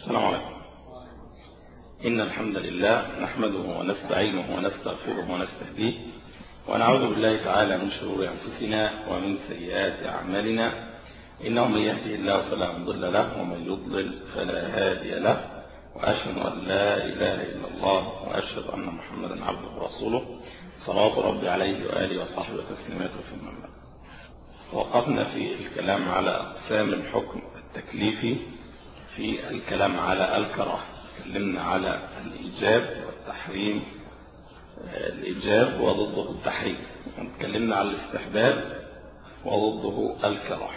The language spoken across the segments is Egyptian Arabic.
السلام عليكم إن الحمد لله نحمده ونستعينه ونستغفره ونستهديه ونعوذ بالله تعالى من شرور أنفسنا ومن سيئات أعمالنا إنه من يهده الله فلا مضل له ومن يضلل فلا هادي له وأشهد أن لا إله إلا الله وأشهد أن محمدا عبده ورسوله صلوات ربي عليه وآله وصحبه وتسليماته في المنبع وقفنا في الكلام على أقسام الحكم التكليفي في الكلام على الكراهه تكلمنا على الإيجاب والتحريم الإيجاب وضده التحريم تكلمنا على الاستحباب وضده الكراهه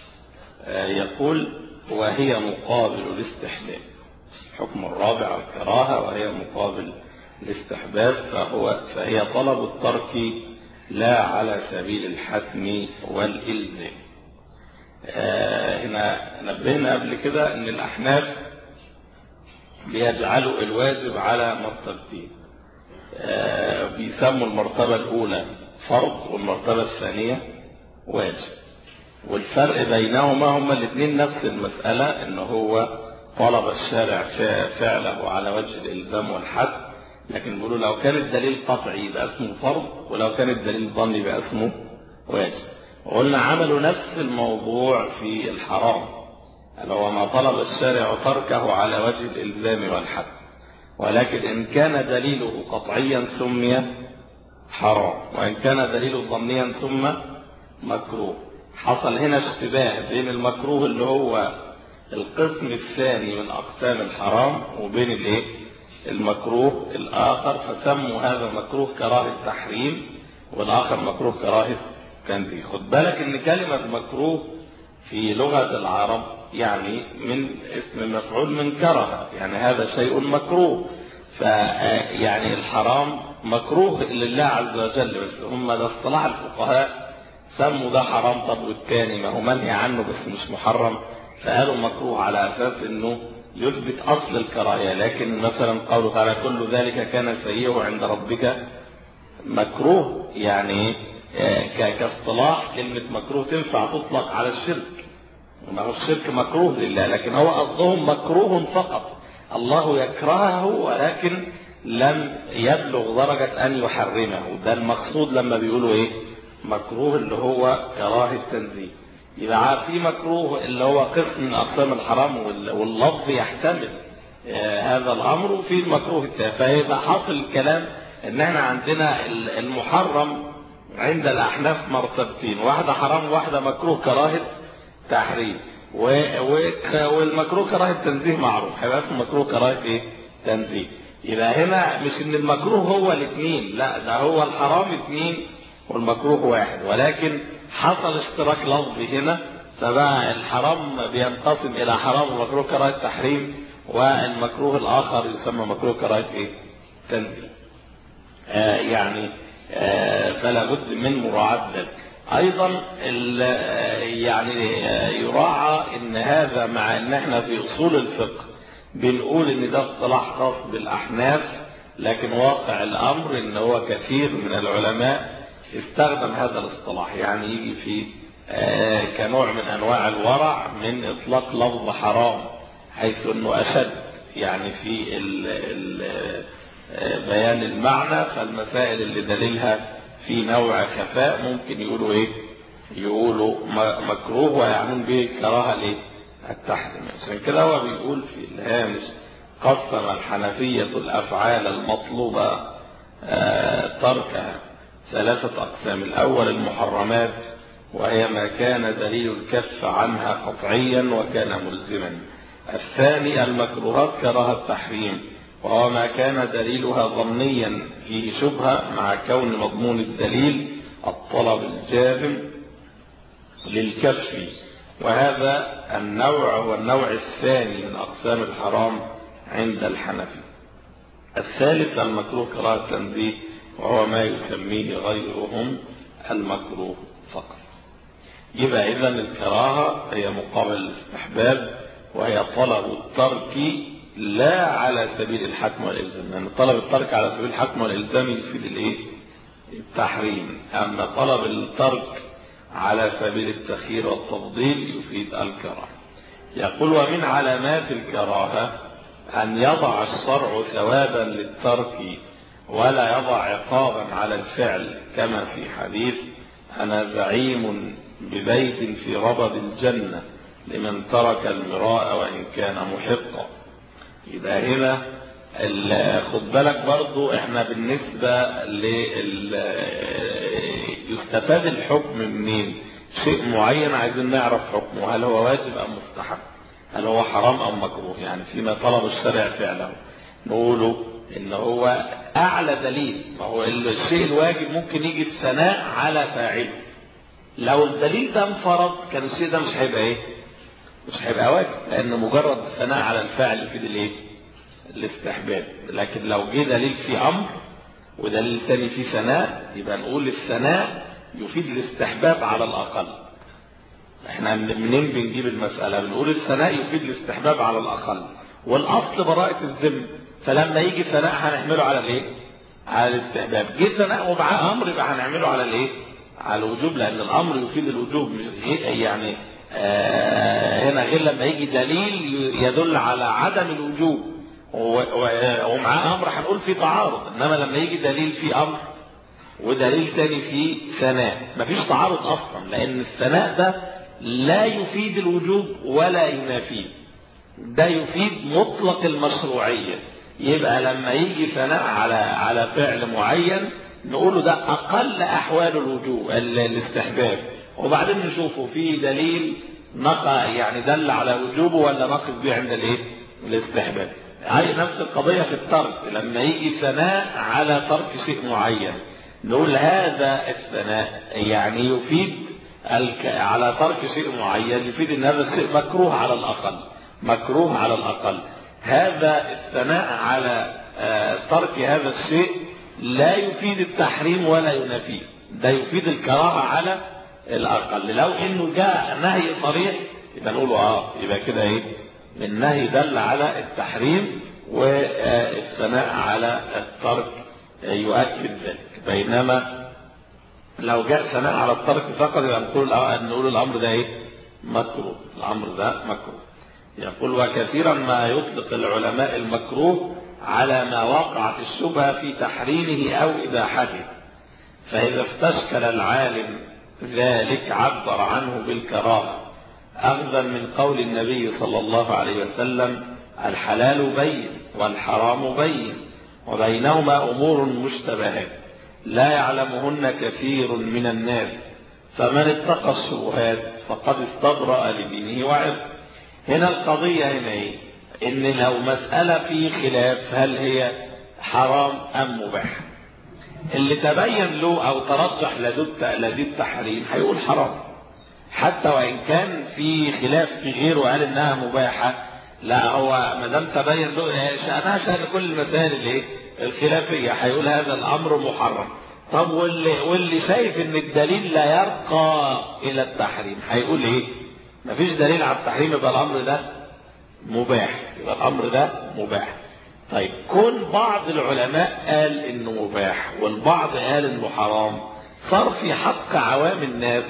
يقول وهي مقابل الاستحباب الحكم الرابع الكراهة وهي مقابل الاستحباب فهو فهي طلب الترك لا على سبيل الحتم والإلزام هنا نبهنا قبل كده ان الأحناف بيجعلوا الواجب على مرتبتين بيسموا المرتبة الأولى فرض والمرتبة الثانية واجب والفرق بينهما هما الاثنين نفس المسألة ان هو طلب الشارع فعله على وجه الإلزام والحد لكن بيقولوا لو كان الدليل قطعي يبقى اسمه فرض ولو كان الدليل ظني يبقى اسمه واجب وقلنا عملوا نفس الموضوع في الحرام هو ما طلب الشارع تركه على وجه الإلزام والحد ولكن إن كان دليله قطعيا سمي حرام وإن كان دليله ظنيا ثم مكروه حصل هنا اشتباه بين المكروه اللي هو القسم الثاني من أقسام الحرام وبين الايه المكروه الآخر فسموا هذا مكروه كراهة تحريم والآخر مكروه كراهة تنزيه خد بالك ان كلمة مكروه في لغة العرب يعني من اسم مفعول من كره يعني هذا شيء مكروه فيعني الحرام مكروه لله عز وجل بس هم ده اصطلاح الفقهاء سموا ده حرام طب والتاني ما هو منهي عنه بس مش محرم فقالوا مكروه على أساس أنه يثبت أصل الكراهية لكن مثلا قوله تعالى كل ذلك كان سيئه عند ربك مكروه يعني كاصطلاح كلمة مكروه تنفع تطلق على الشرك ما هو الشرك مكروه لله لكن هو قصدهم مكروه فقط الله يكرهه ولكن لم يبلغ درجة أن يحرمه ده المقصود لما بيقولوا إيه مكروه اللي هو كراهة تنزيه يبقى في مكروه اللي هو قسم من أقسام الحرام واللفظ يحتمل هذا الأمر وفي المكروه التاني فيبقى حاصل الكلام ان احنا عندنا المحرم عند الأحناف مرتبتين واحدة حرام وواحدة مكروه كراهة تحريم والمكروه كراهة تنزيه معروف هيبقى اسمه مكروه كراهة ايه تنزيه يبقى هنا مش ان المكروه هو الاثنين لا ده هو الحرام اثنين والمكروه واحد ولكن حصل اشتراك لفظي هنا فبقى الحرام بينقسم الى حرام ومكروه كراهة تحريم والمكروه الاخر يسمى مكروه كراهة ايه تنزيه آه يعني آه فلا بد من مراعاة ذلك ايضا يعني يراعى ان هذا مع ان احنا في اصول الفقه بنقول ان ده اصطلاح خاص بالاحناف لكن واقع الامر ان هو كثير من العلماء استخدم هذا الاصطلاح يعني يجي في كنوع من انواع الورع من اطلاق لفظ حرام حيث انه اشد يعني في ال ال بيان المعنى فالمسائل اللي دليلها في نوع خفاء ممكن يقولوا ايه يقولوا مكروه ويعنون به كراهه الايه التحريم عشان كده هو بيقول في الهامش قسم الحنفية الأفعال المطلوبة تركها ثلاثة أقسام الأول المحرمات وهي ما كان دليل الكف عنها قطعيا وكان ملزما الثاني المكروهات كراهة التحريم وهو ما كان دليلها ظنيا فيه شبهة مع كون مضمون الدليل الطلب الجازم للكف وهذا النوع هو النوع الثاني من أقسام الحرام عند الحنفي الثالث المكروه كراهة تنزيه وهو ما يسميه غيرهم المكروه فقط يبقى إذا الكراهة هي مقابل الاستحباب وهي طلب الترك لا على سبيل الحكم والإلزام يعني طلب الترك على سبيل الحكم والإلزام يفيد الإيه؟ التحريم أما طلب الترك على سبيل التخيير والتفضيل يفيد الكراهة يقول ومن علامات الكراهة أن يضع الشرع ثوابا للترك ولا يضع عقابا على الفعل كما في حديث أنا زعيم ببيت في ربض الجنة لمن ترك المراء وإن كان محقا يبقى هنا خد بالك برضو احنا بالنسبة لل يستفاد الحكم منين شيء معين عايزين نعرف حكمه هل هو واجب أم مستحب هل هو حرام أم مكروه يعني فيما طلب الشرع فعله نقوله ان هو اعلى دليل ما هو الشيء الواجب ممكن يجي الثناء على فاعله لو الدليل ده انفرض كان الشيء ده مش هيبقى ايه مش هيبقى واجب لان مجرد الثناء على الفاعل يفيد الايه الاستحباب لكن لو جه دليل في امر ودليل تاني في ثناء يبقى نقول الثناء يفيد الاستحباب على الاقل احنا منين بنجيب المسألة بنقول الثناء يفيد الاستحباب على الاقل والاصل براءة الذم فلما يجي ثناء هنحمله على الايه على الاستحباب جه ثناء ومعاه امر يبقى هنعمله على الايه على الوجوب لان الامر يفيد الوجوب يعني آه هنا غير لما يجي دليل يدل على عدم الوجوب ومعاه امر هنقول في تعارض انما لما يجي دليل في امر ودليل تاني في ثناء مفيش تعارض اصلا لان الثناء ده لا يفيد الوجوب ولا ينافيه ده يفيد مطلق المشروعيه يبقى لما يجي ثناء على على فعل معين نقوله ده اقل احوال الوجوب الاستحباب وبعدين نشوفه في دليل نقى يعني دل على وجوبه ولا نقف به عند الايه الاستحباب هاي نفس القضيه في الترك لما يجي ثناء على ترك شيء معين نقول هذا الثناء يعني يفيد الك... على ترك شيء معين يفيد ان هذا الشيء مكروه على الاقل مكروه على الاقل هذا الثناء على ترك هذا الشيء لا يفيد التحريم ولا ينافيه ده يفيد الكراهه على الاقل لو انه جاء نهي صريح يبقى نقول اه يبقى كده ايه النهي دل على التحريم والثناء على الترك يؤكد ذلك بينما لو جاء ثناء على الترك فقط يبقى نقول نقول الامر ده ايه مكروه الامر ده مكروه يقول وكثيرا ما يطلق العلماء المكروه على ما وقعت الشبهه في تحريمه او اباحته فاذا استشكل العالم ذلك عبر عنه بالكراهه اخذا من قول النبي صلى الله عليه وسلم الحلال بين والحرام بين وبينهما امور مشتبهات لا يعلمهن كثير من الناس فمن اتقى الشبهات فقد استبرأ لدينه وعرضه هنا القضية هنا ايه ان لو مسألة في خلاف هل هي حرام ام مباح اللي تبين له او ترجح لدى التحريم هيقول حرام حتى وان كان في خلاف في غيره قال انها مباحة لا هو ما دام تبين له شأنها شأن كل المسائل الايه الخلافية هيقول هذا الامر محرم طب واللي, واللي شايف ان الدليل لا يرقى الى التحريم هيقول ايه مفيش دليل على التحريم يبقى الامر ده مباح يبقى الامر ده مباح طيب كون بعض العلماء قال انه مباح والبعض قال انه حرام صار في حق عوام الناس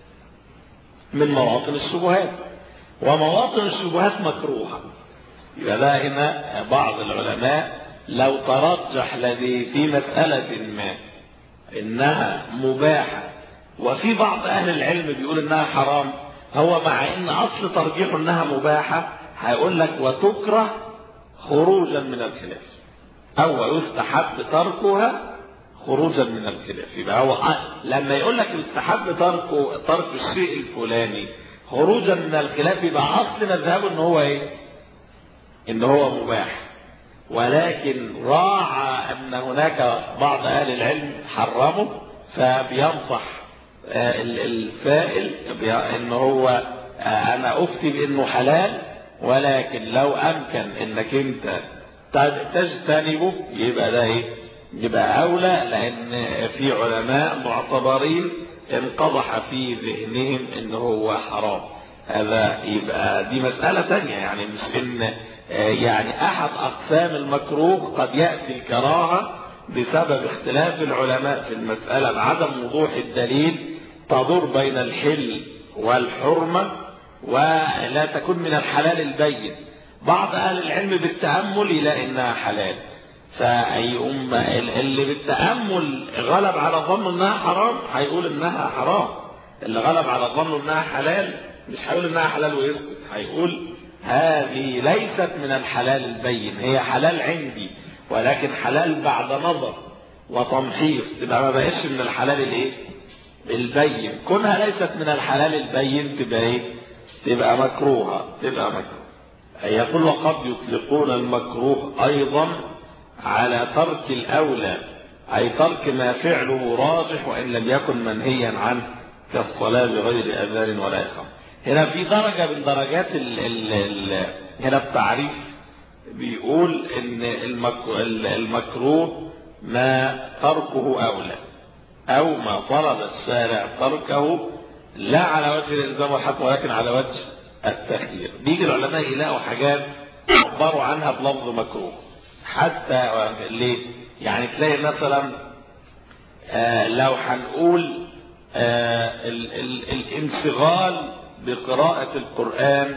من مواطن الشبهات ومواطن الشبهات مكروهه يبقى ده هنا بعض العلماء لو ترجح لديه في مسألة ما إنها مباحة وفي بعض أهل العلم بيقول إنها حرام هو مع إن أصل ترجيحه إنها مباحة هيقول لك وتكره خروجا من الخلاف أو يستحب تركها خروجا من الخلاف يبقى هو لما يقول لك يستحب ترك ترك الشيء الفلاني خروجا من الخلاف يبقى أصل مذهبه إن هو إيه؟ إن هو مباح ولكن راعى أن هناك بعض أهل العلم حرمه فبينصح السائل ان هو انا افتي بانه حلال ولكن لو امكن انك انت تجتنبه يبقى ده ايه يبقى اولى لان في علماء معتبرين انقضح في ذهنهم ان هو حرام هذا يبقى دي مسألة تانية يعني مش ان يعني احد اقسام المكروه قد يأتي الكراهة بسبب اختلاف العلماء في المسألة بعدم وضوح الدليل تدور بين الحل والحرمة ولا تكون من الحلال البين بعض أهل العلم بالتأمل يلاقي إنها حلال فيقوم اللي بالتأمل غلب على ظنه إنها حرام هيقول إنها حرام اللي غلب على ظنه إنها حلال مش هيقول إنها حلال ويسكت هيقول هذه ليست من الحلال البين هي حلال عندي ولكن حلال بعد نظر وتمحيص تبقى ما بقتش من الحلال الايه البين كونها ليست من الحلال البين تبقى ايه تبقى مكروهه تبقى مكروهه يقول وقد يطلقون المكروه ايضا على ترك الاولى اي ترك ما فعله راجح وان لم يكن منهيا عنه كالصلاه بغير اذان ولا اقامه هنا في درجه من درجات ال ال ال هنا التعريف بيقول ان المكروه ما تركه اولى او ما طلب الشارع تركه لا على وجه الالزام والحق ولكن على وجه التخيير بيجي العلماء يلاقوا حاجات عبروا عنها بلفظ مكروه حتى ليه يعني تلاقي مثلا آه لو هنقول آه ال ال الانشغال بقراءة القرآن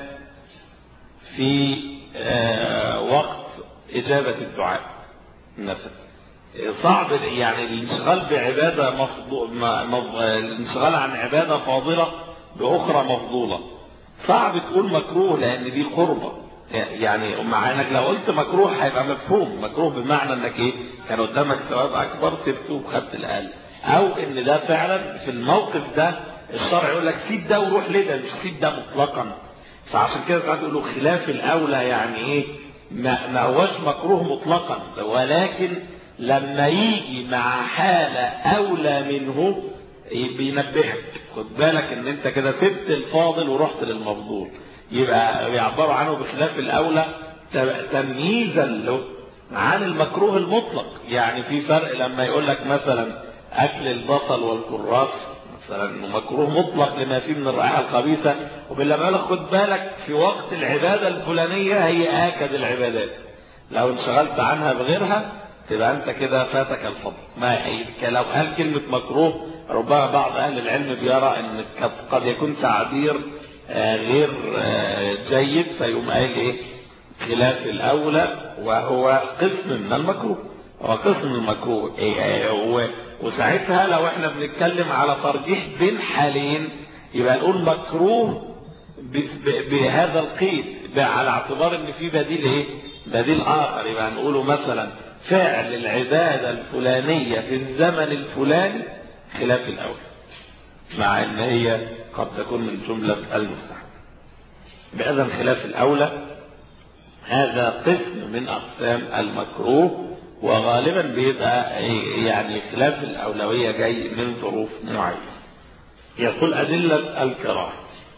في آه وقت إجابة الدعاء مثلا صعب يعني الانشغال بعبادة مفضول الانشغال عن عبادة فاضلة بأخرى مفضولة صعب تقول مكروه لأن دي قربة يعني مع انك لو قلت مكروه هيبقى مفهوم مكروه بمعنى انك ايه كان قدامك ثواب اكبر سبته وخدت الاقل او ان ده فعلا في الموقف ده الشرع يقول لك سيب ده وروح لده مش سيب ده مطلقا فعشان كده ساعات يقولوا خلاف الاولى يعني ايه ما, ما هوش مكروه مطلقا ولكن لما يجي مع حالة أولى منه بينبهك خد بالك ان انت كده سبت الفاضل ورحت للمفضول يبقى بيعبروا عنه بخلاف الأولى تمييزا له عن المكروه المطلق يعني في فرق لما يقول لك مثلا أكل البصل والكراس مثلا مكروه مطلق لما فيه من الرائحة الخبيثة وباللما لك خد بالك في وقت العبادة الفلانية هي آكد العبادات لو انشغلت عنها بغيرها تبقى انت كده فاتك الفضل ما لو قال كلمة مكروه ربما بعض اهل العلم بيرى ان قد يكون تعبير غير جيد فيقوم قايل ايه خلاف الاولى وهو قسم من المكروه هو قسم من المكروه إيه وساعتها لو احنا بنتكلم على ترجيح بين حالين يبقى نقول مكروه بهذا القيد على اعتبار ان في بديل ايه بديل اخر يبقى نقوله مثلا فعل العبادة الفلانية في الزمن الفلاني خلاف الأول مع أن هي قد تكون من جملة المستحب بأذن خلاف الأولى هذا قسم من أقسام المكروه وغالبا بيبقى يعني خلاف الأولوية جاي من ظروف معينة يقول أدلة الكراهة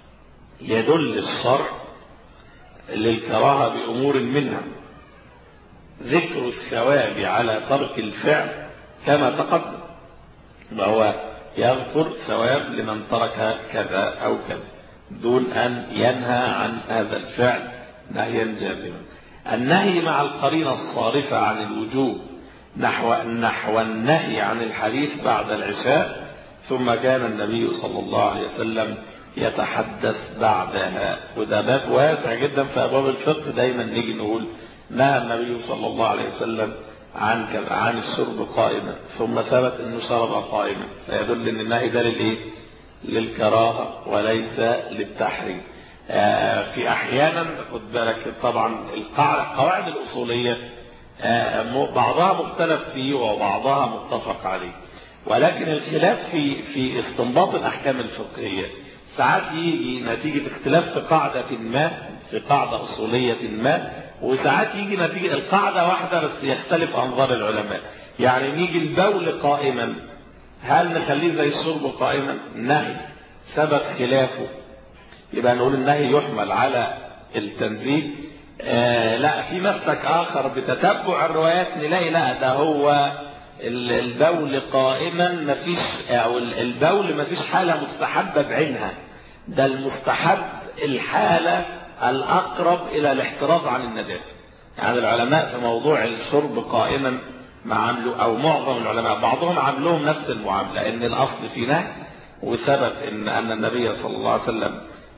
يدل الشرع للكراهة بأمور منها ذكر الثواب على ترك الفعل كما تقدم وهو يذكر ثواب لمن ترك كذا أو كذا دون أن ينهى عن هذا الفعل نهيا جازما النهي مع القرينة الصارفة عن الوجوب نحو نحو النهي عن الحديث بعد العشاء ثم كان النبي صلى الله عليه وسلم يتحدث بعدها وده باب واسع جدا في ابواب الفقه دايما نيجي نقول نهى النبي صلى الله عليه وسلم عن عن الشرب قائما ثم ثبت انه شرب قائما فيدل ان النهي ده للايه؟ للكراهه وليس للتحريم. آه في احيانا خد بالك طبعا القواعد الاصوليه آه بعضها مختلف فيه وبعضها متفق عليه. ولكن الخلاف في في استنباط الاحكام الفقهيه ساعات يجي نتيجه اختلاف في قاعده ما في قاعده اصوليه ما وساعات يجي نتيجة القاعدة واحدة بس يختلف أنظار العلماء يعني نيجي البول قائما هل نخليه زي الشرب قائما نهي ثبت خلافه يبقى نقول النهي يحمل على التنزيه آه لا في مسلك آخر بتتبع الروايات نلاقي لا ده هو البول قائما مفيش أو البول مفيش حالة مستحبة بعينها ده المستحب الحالة الأقرب إلى الاحتراز عن النجاسة يعني العلماء في موضوع الشرب قائما ما عملوا أو معظم العلماء بعضهم عملوهم نفس المعاملة إن الأصل في نهي وثبت إن أن النبي صلى الله عليه وسلم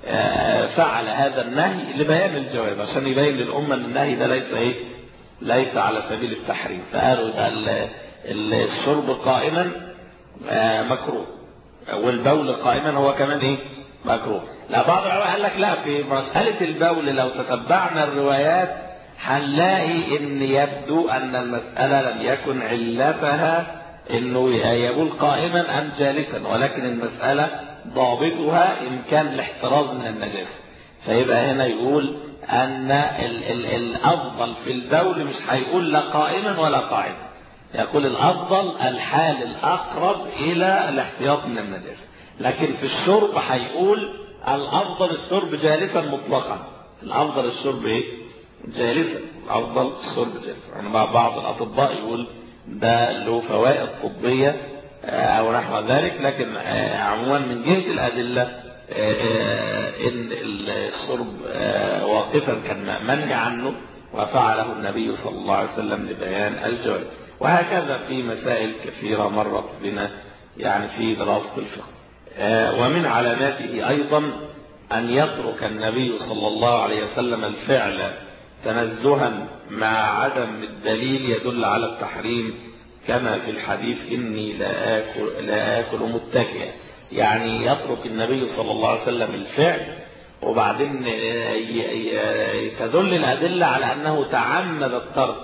آه، فعل هذا النهي لبيان الجواب عشان يبين للأمة أن النهي ده ليس إيه ليس على سبيل التحريم فقالوا ده الشرب قائما آه، مكروه والبول قائما هو كمان إيه مكروه لا بعض العلماء قال لك لا في مسألة البول لو تتبعنا الروايات هنلاقي ان يبدو ان المسألة لم يكن علتها انه يبول قائما ام جالسا ولكن المسألة ضابطها امكان الاحتراز من النجاسة فيبقى هنا يقول ان ال ال الافضل في البول مش هيقول لا قائما ولا قاعدا يقول الافضل الحال الاقرب الى الاحتياط من النجاسة لكن في الشرب هيقول الافضل الشرب جالسا مطلقا الافضل الشرب ايه جالسا الافضل الشرب جالسا يعني بعض الاطباء يقول ده له فوائد طبية أو نحو ذلك لكن عموما من جهة الأدلة إن الشرب واقفا كان منهي عنه وفعله النبي صلى الله عليه وسلم لبيان الجواز وهكذا في مسائل كثيرة مرت بنا يعني في دراسة الفقه ومن علاماته أيضا أن يترك النبي صلى الله عليه وسلم الفعل تنزها مع عدم الدليل يدل على التحريم كما في الحديث إني لا آكل, لا آكل متكئا يعني يترك النبي صلى الله عليه وسلم الفعل وبعدين تدل الأدلة على أنه تعمد الترك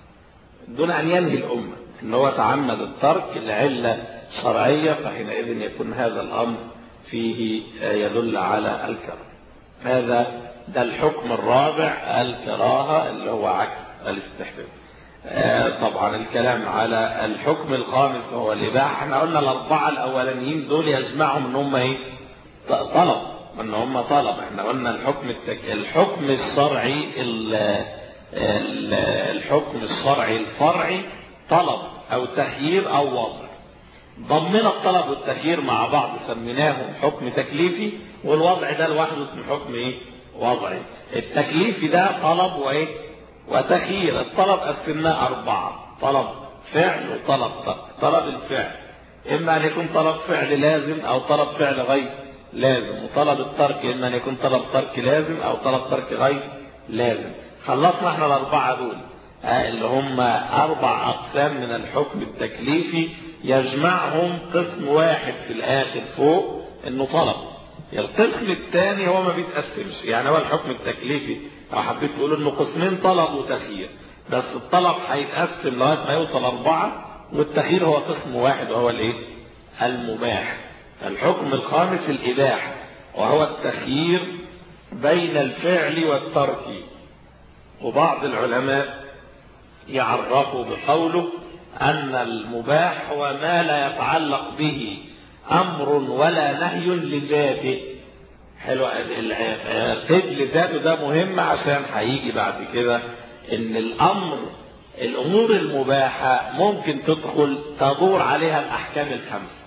دون أن ينهي الأمة أنه هو تعمد الترك لعلة شرعية فحينئذ يكون هذا الأمر فيه يدل على الكرم هذا ده الحكم الرابع الكراهة اللي هو عكس الاستحباب طبعا الكلام على الحكم الخامس هو الإباحة احنا قلنا الأربعة الأولانيين دول يجمعهم ان هم ايه طلب ان هم طلب احنا قلنا الحكم التك... الحكم الشرعي ال... ال... الحكم الشرعي الفرعي طلب او تخيير او وضع ضمنا الطلب والتخيير مع بعض سميناهم حكم تكليفي والوضع ده لوحده اسمه حكم ايه وضعي التكليفي ده طلب وايه وتخيير الطلب قسمناه أربعة طلب فعل وطلب ترك طلب الفعل إما أن يكون طلب فعل لازم أو طلب فعل غير لازم وطلب الترك إما أن يكون طلب ترك لازم أو طلب ترك غير لازم خلصنا احنا الأربعة دول اللي هم أربع أقسام من الحكم التكليفي يجمعهم قسم واحد في الآخر فوق إنه طلب القسم الثاني هو ما بيتقسمش يعني هو الحكم التكليفي لو حبيت تقول انه قسمين طلب وتخيير بس الطلب هيتقسم لغايه ما يوصل اربعه والتخيير هو قسم واحد وهو الايه؟ المباح الحكم الخامس الاباحه وهو التخيير بين الفعل والترك وبعض العلماء يعرفوا بقوله ان المباح هو ما لا يتعلق به امر ولا نهي لذاته حلو قيد لذاته ده مهم عشان هيجي بعد كده ان الامر الامور المباحه ممكن تدخل تدور عليها الاحكام الخمسه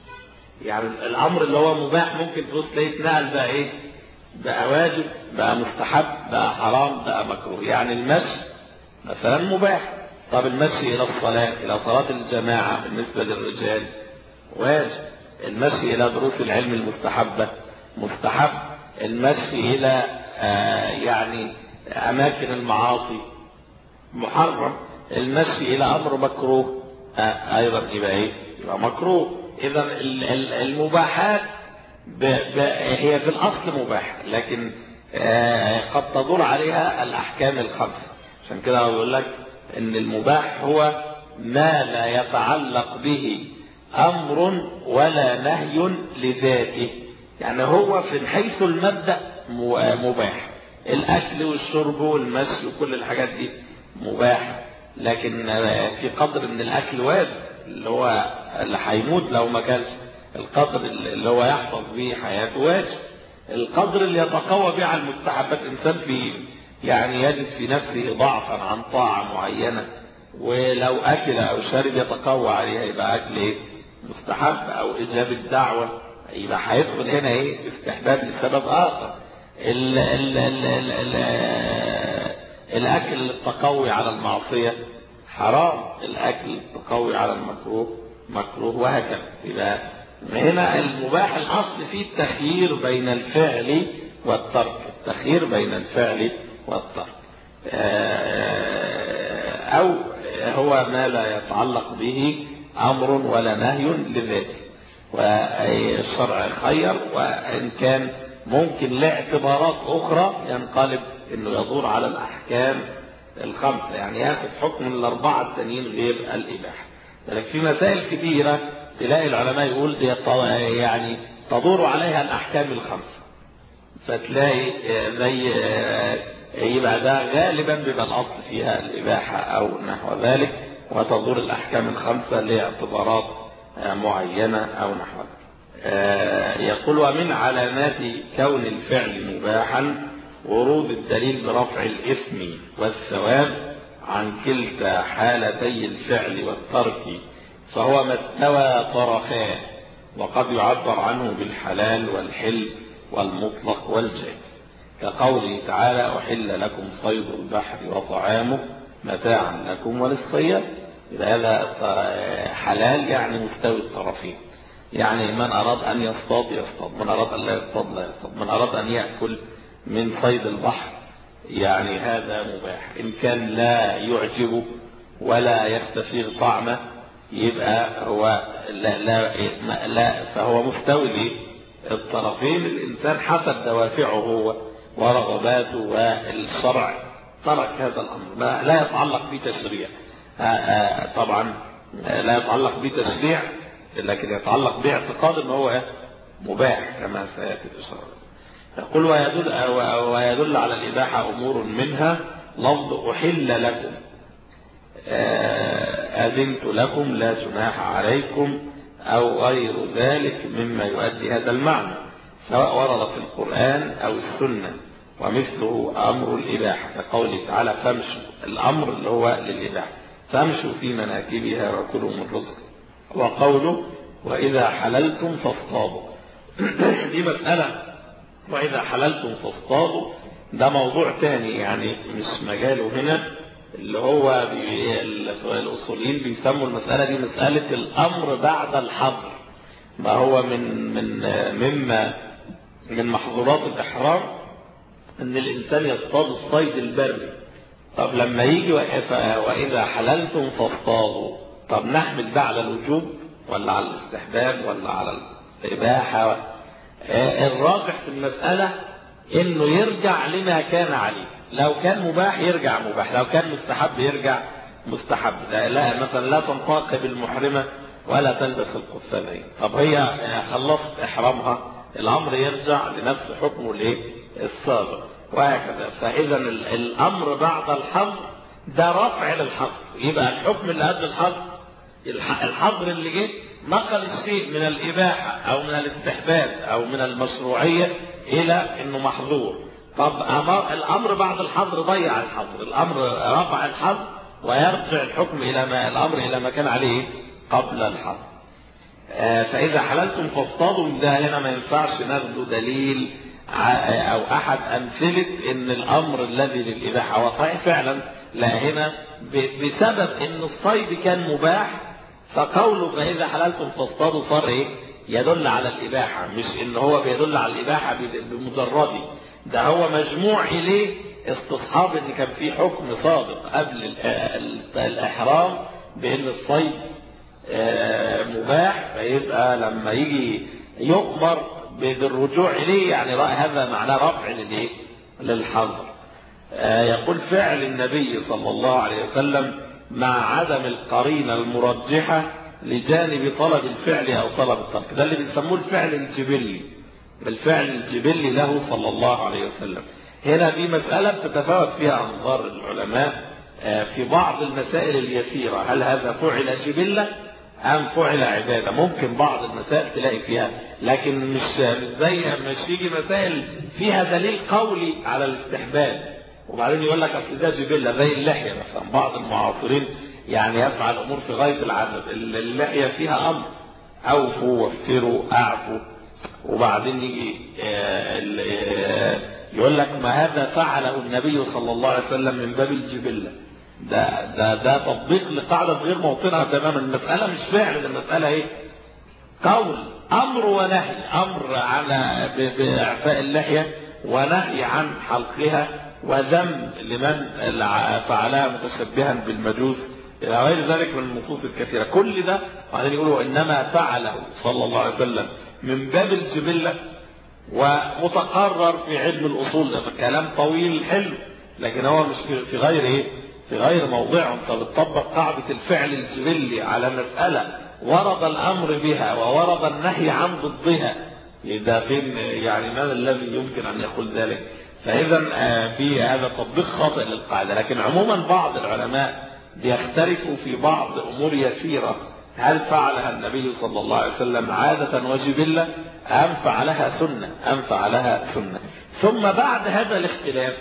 يعني الامر اللي هو مباح ممكن تبص تلاقيه اتنقل بقى ايه بقى واجب بقى مستحب بقى حرام بقى مكروه يعني المشي مثلا مباح طب المشي الى الصلاه الى صلاه الجماعه بالنسبه للرجال واجب المشي إلى دروس العلم المستحبة مستحب المشي إلى آه يعني أماكن المعاصي محرم المشي إلى أمر مكروه آه أيضا يبقى إيه؟ يبقى مكروه إذا المباحات ب ب هي في الأصل مباحة لكن آه قد تدور عليها الأحكام الخمسة عشان كده بيقول لك إن المباح هو ما لا يتعلق به أمر ولا نهي لذاته يعني هو في حيث المبدأ مباح الأكل والشرب والمشي وكل الحاجات دي مباح لكن في قدر من الأكل واجب اللي هو اللي هيموت لو ما كانش القدر اللي هو يحفظ به حياته واجب القدر اللي يتقوى به على المستحبات إنسان في يعني يجد في نفسه ضعفا عن طاعة معينة ولو أكل أو شرب يتقوى عليها يبقى أكل إيه؟ مستحب او اجابه دعوه يبقى هيدخل هنا ايه استحباب لسبب اخر ال ال ال ال ال الاكل التقوي على المعصيه حرام الاكل التقوي على المكروه مكروه وهكذا يبقى هنا المباح الاصل فيه التخيير بين الفعل والترك التخيير بين الفعل والترك أو هو ما لا يتعلق به أمر ولا نهي لذاته والشرع خير وإن كان ممكن لاعتبارات أخرى ينقلب أنه يدور على الأحكام الخمسة يعني ياخذ حكم الأربعة التانيين غير الإباحة لكن في مسائل كثيرة تلاقي العلماء يقول دي يعني تدور عليها الأحكام الخمسة فتلاقي زي يبقى ده غالبا بيبقى الأصل فيها الإباحة أو نحو ذلك وتدور الأحكام الخمسة لاعتبارات معينة أو نحو ذلك يقول ومن علامات كون الفعل مباحا ورود الدليل برفع الاسم والثواب عن كلتا حالتي الفعل والترك فهو ما استوى طرفاه وقد يعبر عنه بالحلال والحل والمطلق والجائز كقوله تعالى أحل لكم صيد البحر وطعامه متاعا لكم وللصياد إذا هذا حلال يعني مستوي الطرفين يعني من أراد أن يصطاد يصطاد من أراد أن لا يصطاد لا يصطاد من أراد أن يأكل من صيد البحر يعني هذا مباح إن كان لا يعجبه ولا يستثير طعمه يبقى هو لا, لا, لا فهو مستوي الطرفين الإنسان حسب دوافعه هو ورغباته والشرع ترك هذا الأمر لا يتعلق بتشريع طبعا لا يتعلق بتشريع لكن يتعلق باعتقاد ان هو مباح كما سياتي الاشاره يقول ويدل, ويدل على الإباحة أمور منها لفظ أحل لكم أذنت لكم لا جناح عليكم أو غير ذلك مما يؤدي هذا المعنى سواء ورد في القرآن أو السنة ومثله أمر الإباحة كقوله تعالى فامشوا الأمر اللي هو للإباحة فامشوا في مناكبها وكلوا من رزق وقوله وإذا حللتم فاصطادوا دي مسألة وإذا حللتم فاصطادوا ده موضوع تاني يعني مش مجاله هنا اللي هو الأصوليين بيسموا المسألة دي مسألة الأمر بعد الحظر ما هو من من مما من محظورات الإحرام أن الإنسان يصطاد الصيد البري طب لما يجي وإذا حللتم فاصطادوا طب نحمل ده على الوجوب ولا على الاستحباب ولا على الإباحة الراجح في المسألة انه يرجع لما كان عليه لو كان مباح يرجع مباح لو كان مستحب يرجع مستحب لا, لا مثلا لا تنتقب المحرمة ولا تلبس القفازين طب هي خلصت احرامها الامر يرجع لنفس حكمه الايه السابق وهكذا فاذا الامر بعد الحظر ده رفع للحظر يبقى الحكم اللي قبل الحظر الحظر اللي جه نقل الشيء من الإباحة أو من الاستحباب أو من المشروعية إلى أنه محظور طب الأمر بعد الحظر ضيع الحظر الأمر رفع الحظر ويرجع الحكم إلى ما الأمر إلى ما كان عليه قبل الحظر فإذا حللتم فاصطادوا ده هنا ما ينفعش ناخده دليل أو أحد أمثلة أن الأمر الذي للإباحة وصحيح فعلا لا هنا بسبب أن الصيد كان مباح فقوله فإذا حللتم فاصطادوا صار إيه؟ يدل على الإباحة مش إن هو بيدل على الإباحة بمجرده ده هو مجموع إليه استصحاب إن كان في حكم سابق قبل الإحرام بإن الصيد مباح فيبقى لما يجي يؤمر بالرجوع إليه يعني هذا معناه رفع للإيه؟ للحظر يقول فعل النبي صلى الله عليه وسلم مع عدم القرينة المرجحة لجانب طلب الفعل أو طلب الترك ده اللي بيسموه الفعل الجبلي الفعل الجبلي له صلى الله عليه وسلم هنا دي مسألة بتتفاوت فيها أنظار العلماء في بعض المسائل اليسيرة هل هذا فعل جبلة أم فعل عبادة ممكن بعض المسائل تلاقي فيها لكن مش زي مش يجي مسائل فيها دليل قولي على الاستحباب وبعدين يقول لك اصل ده جبله زي اللحيه مثلا بعض المعاصرين يعني يفعل الامور في غايه العجب اللحيه فيها امر اوفوا وفروا اعفوا وبعدين يجي يقول لك ما هذا فعله النبي صلى الله عليه وسلم من باب الجبله ده ده ده تطبيق لقاعده غير موطنها تماما المساله مش فعل المساله ايه؟ قول امر ونهي امر على باعفاء اللحيه ونهي عن حلقها وذم لمن فعلها متشبها بالمجوس إلى غير ذلك من النصوص الكثيرة كل ده وبعدين يقولوا إنما فعله صلى الله عليه وسلم من باب الجبلة ومتقرر في علم الأصول كلام طويل حلو لكن هو مش في غير إيه في غير موضعه انت بتطبق قاعدة الفعل الجبلي على مسألة ورد الأمر بها وورد النهي عن ضدها إذا فين يعني من الذي يمكن أن يقول ذلك فإذا في هذا تطبيق خاطئ للقاعدة لكن عموما بعض العلماء بيختلفوا في بعض أمور يسيرة هل فعلها النبي صلى الله عليه وسلم عادة وجبلة أم فعلها سنة أم فعلها سنة ثم بعد هذا الاختلاف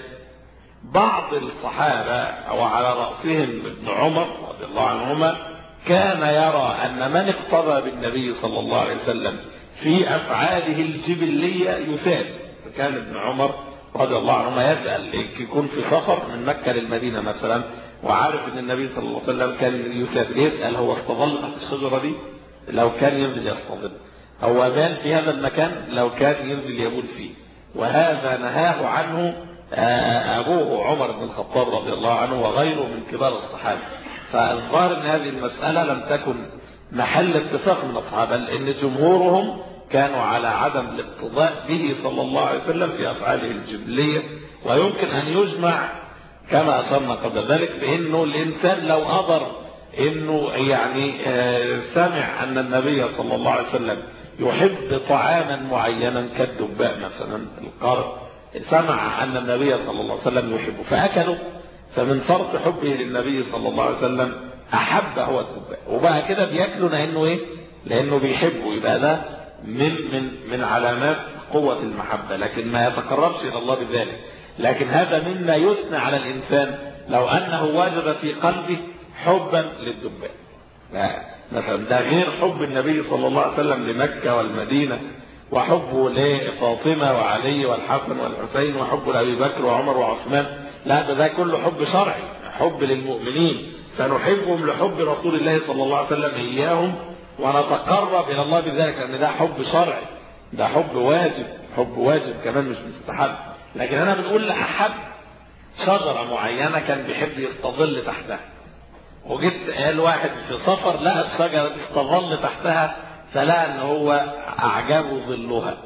بعض الصحابة أو على رأسهم ابن عمر رضي الله عنهما كان يرى أن من اقتضى بالنبي صلى الله عليه وسلم في أفعاله الجبلية يثاب فكان ابن عمر رضي الله عنهما يسأل يكون في سفر من مكة للمدينة مثلا وعارف ان النبي صلى الله عليه وسلم كان يسافر يسأل هو استظل تحت الشجرة دي لو كان ينزل يستظل هو بان في هذا المكان لو كان ينزل يبول فيه وهذا نهاه عنه أبوه عمر بن الخطاب رضي الله عنه وغيره من كبار الصحابة فالظاهر أن هذه المسألة لم تكن محل اتفاق من الصحابة لأن جمهورهم كانوا على عدم الاقتضاء به صلى الله عليه وسلم في أفعاله الجبلية ويمكن أن يجمع كما أشرنا قبل ذلك بأنه الإنسان لو قدر أنه يعني سمع أن النبي صلى الله عليه وسلم يحب طعاما معينا كالدباء مثلا القرب سمع أن النبي صلى الله عليه وسلم يحبه فأكله فمن فرط حبه للنبي صلى الله عليه وسلم أحب هو الدباء وبقى كده بياكله لأنه إيه؟ لأنه بيحبه يبقى ده من من من علامات قوة المحبة لكن ما يتقربش إلى الله بذلك لكن هذا مما يثنى على الإنسان لو أنه وجد في قلبه حبا للدباء مثلا ده غير حب النبي صلى الله عليه وسلم لمكة والمدينة وحبه لفاطمة وعلي والحسن والحسين وحبه لأبي بكر وعمر وعثمان لا ده ده كله حب شرعي حب للمؤمنين فنحبهم لحب رسول الله صلى الله عليه وسلم إياهم ونتقرب إلى الله بذلك لأن ده حب شرعي ده حب واجب حب واجب كمان مش مستحب لكن أنا بنقول أحب شجرة معينة كان بيحب يستظل تحتها وجيت قال واحد في سفر لقى الشجرة دي استظل تحتها فلقى ان هو اعجبه ظلها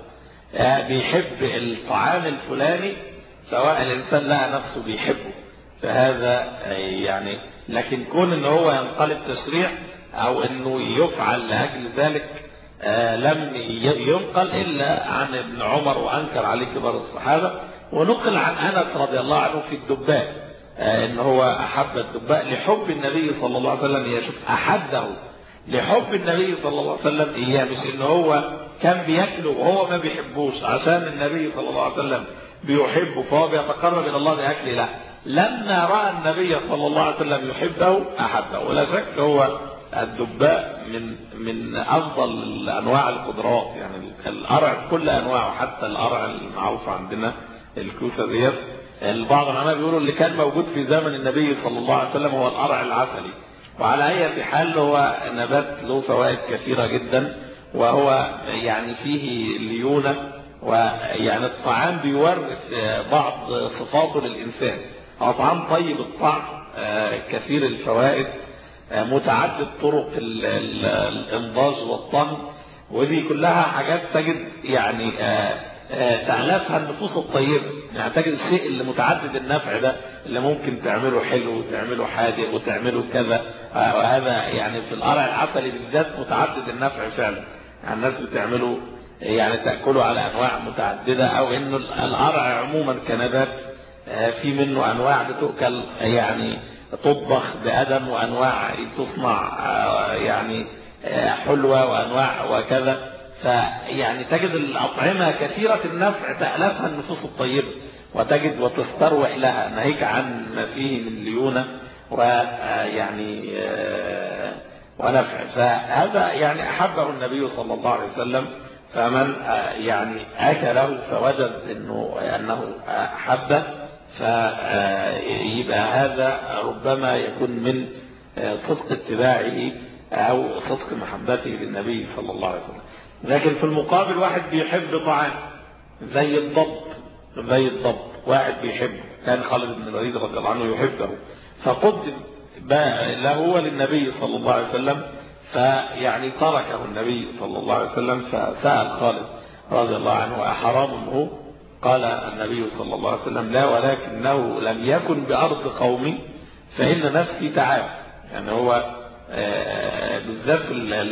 بيحب الطعام الفلاني سواء الانسان لقى نفسه بيحبه فهذا يعني لكن كون ان هو ينقلب تشريع او انه يفعل لاجل ذلك لم ينقل الا عن ابن عمر وانكر عليه كبار الصحابه ونقل عن انس رضي الله عنه في الدباء ان هو احب الدباء لحب النبي صلى الله عليه وسلم يشوف احده لحب النبي صلى الله عليه وسلم اياه مش ان هو كان بياكله وهو ما بيحبوش عشان النبي صلى الله عليه وسلم بيحبه فهو بيتقرب الى الله باكل لا لما راى النبي صلى الله عليه وسلم يحبه احبه ولا شك هو الدباء من من افضل انواع الخضروات يعني القرع كل انواعه حتى القرع المعروف عندنا الكوسه ديت البعض العلماء بيقولوا اللي كان موجود في زمن النبي صلى الله عليه وسلم هو القرع العسلي وعلى أي حال هو نبات له فوائد كثيرة جدا وهو يعني فيه ليونة ويعني الطعام بيورث بعض صفاته للإنسان هو طعام طيب الطعم كثير الفوائد متعدد طرق الإنضاج والطهي ودي كلها حاجات تجد يعني تألفها النفوس الطيبة يعني تجد الشيء اللي متعدد النفع ده اللي ممكن تعمله حلو وتعمله حادق وتعمله كذا وهذا يعني في القرع العسلي بالذات متعدد النفع فعلا يعني الناس بتعمله يعني تأكله على أنواع متعددة أو إنه القرع عموما كنبات في منه أنواع بتؤكل يعني تطبخ بأدم وأنواع تصنع يعني حلوة وأنواع وكذا فيعني تجد الأطعمة كثيرة النفع تألفها النفوس الطيبة وتجد وتستروح لها ناهيك عن ما فيه من ليونة ويعني ونفع فهذا يعني أحبه النبي صلى الله عليه وسلم فمن يعني أكله فوجد إنه أنه أحبه فيبقى هذا ربما يكون من صدق اتباعه أو صدق محبته للنبي صلى الله عليه وسلم لكن في المقابل واحد بيحب طعام زي الضب زي الضب واحد بيحبه كان خالد بن الوليد رضي الله عنه يحبه فقدم له وللنبي صلى الله عليه وسلم فيعني تركه النبي صلى الله عليه وسلم فسأل خالد رضي الله عنه أحرام هو قال النبي صلى الله عليه وسلم لا ولكنه لم يكن بأرض قومي فإن نفسي تعاف يعني هو بالذات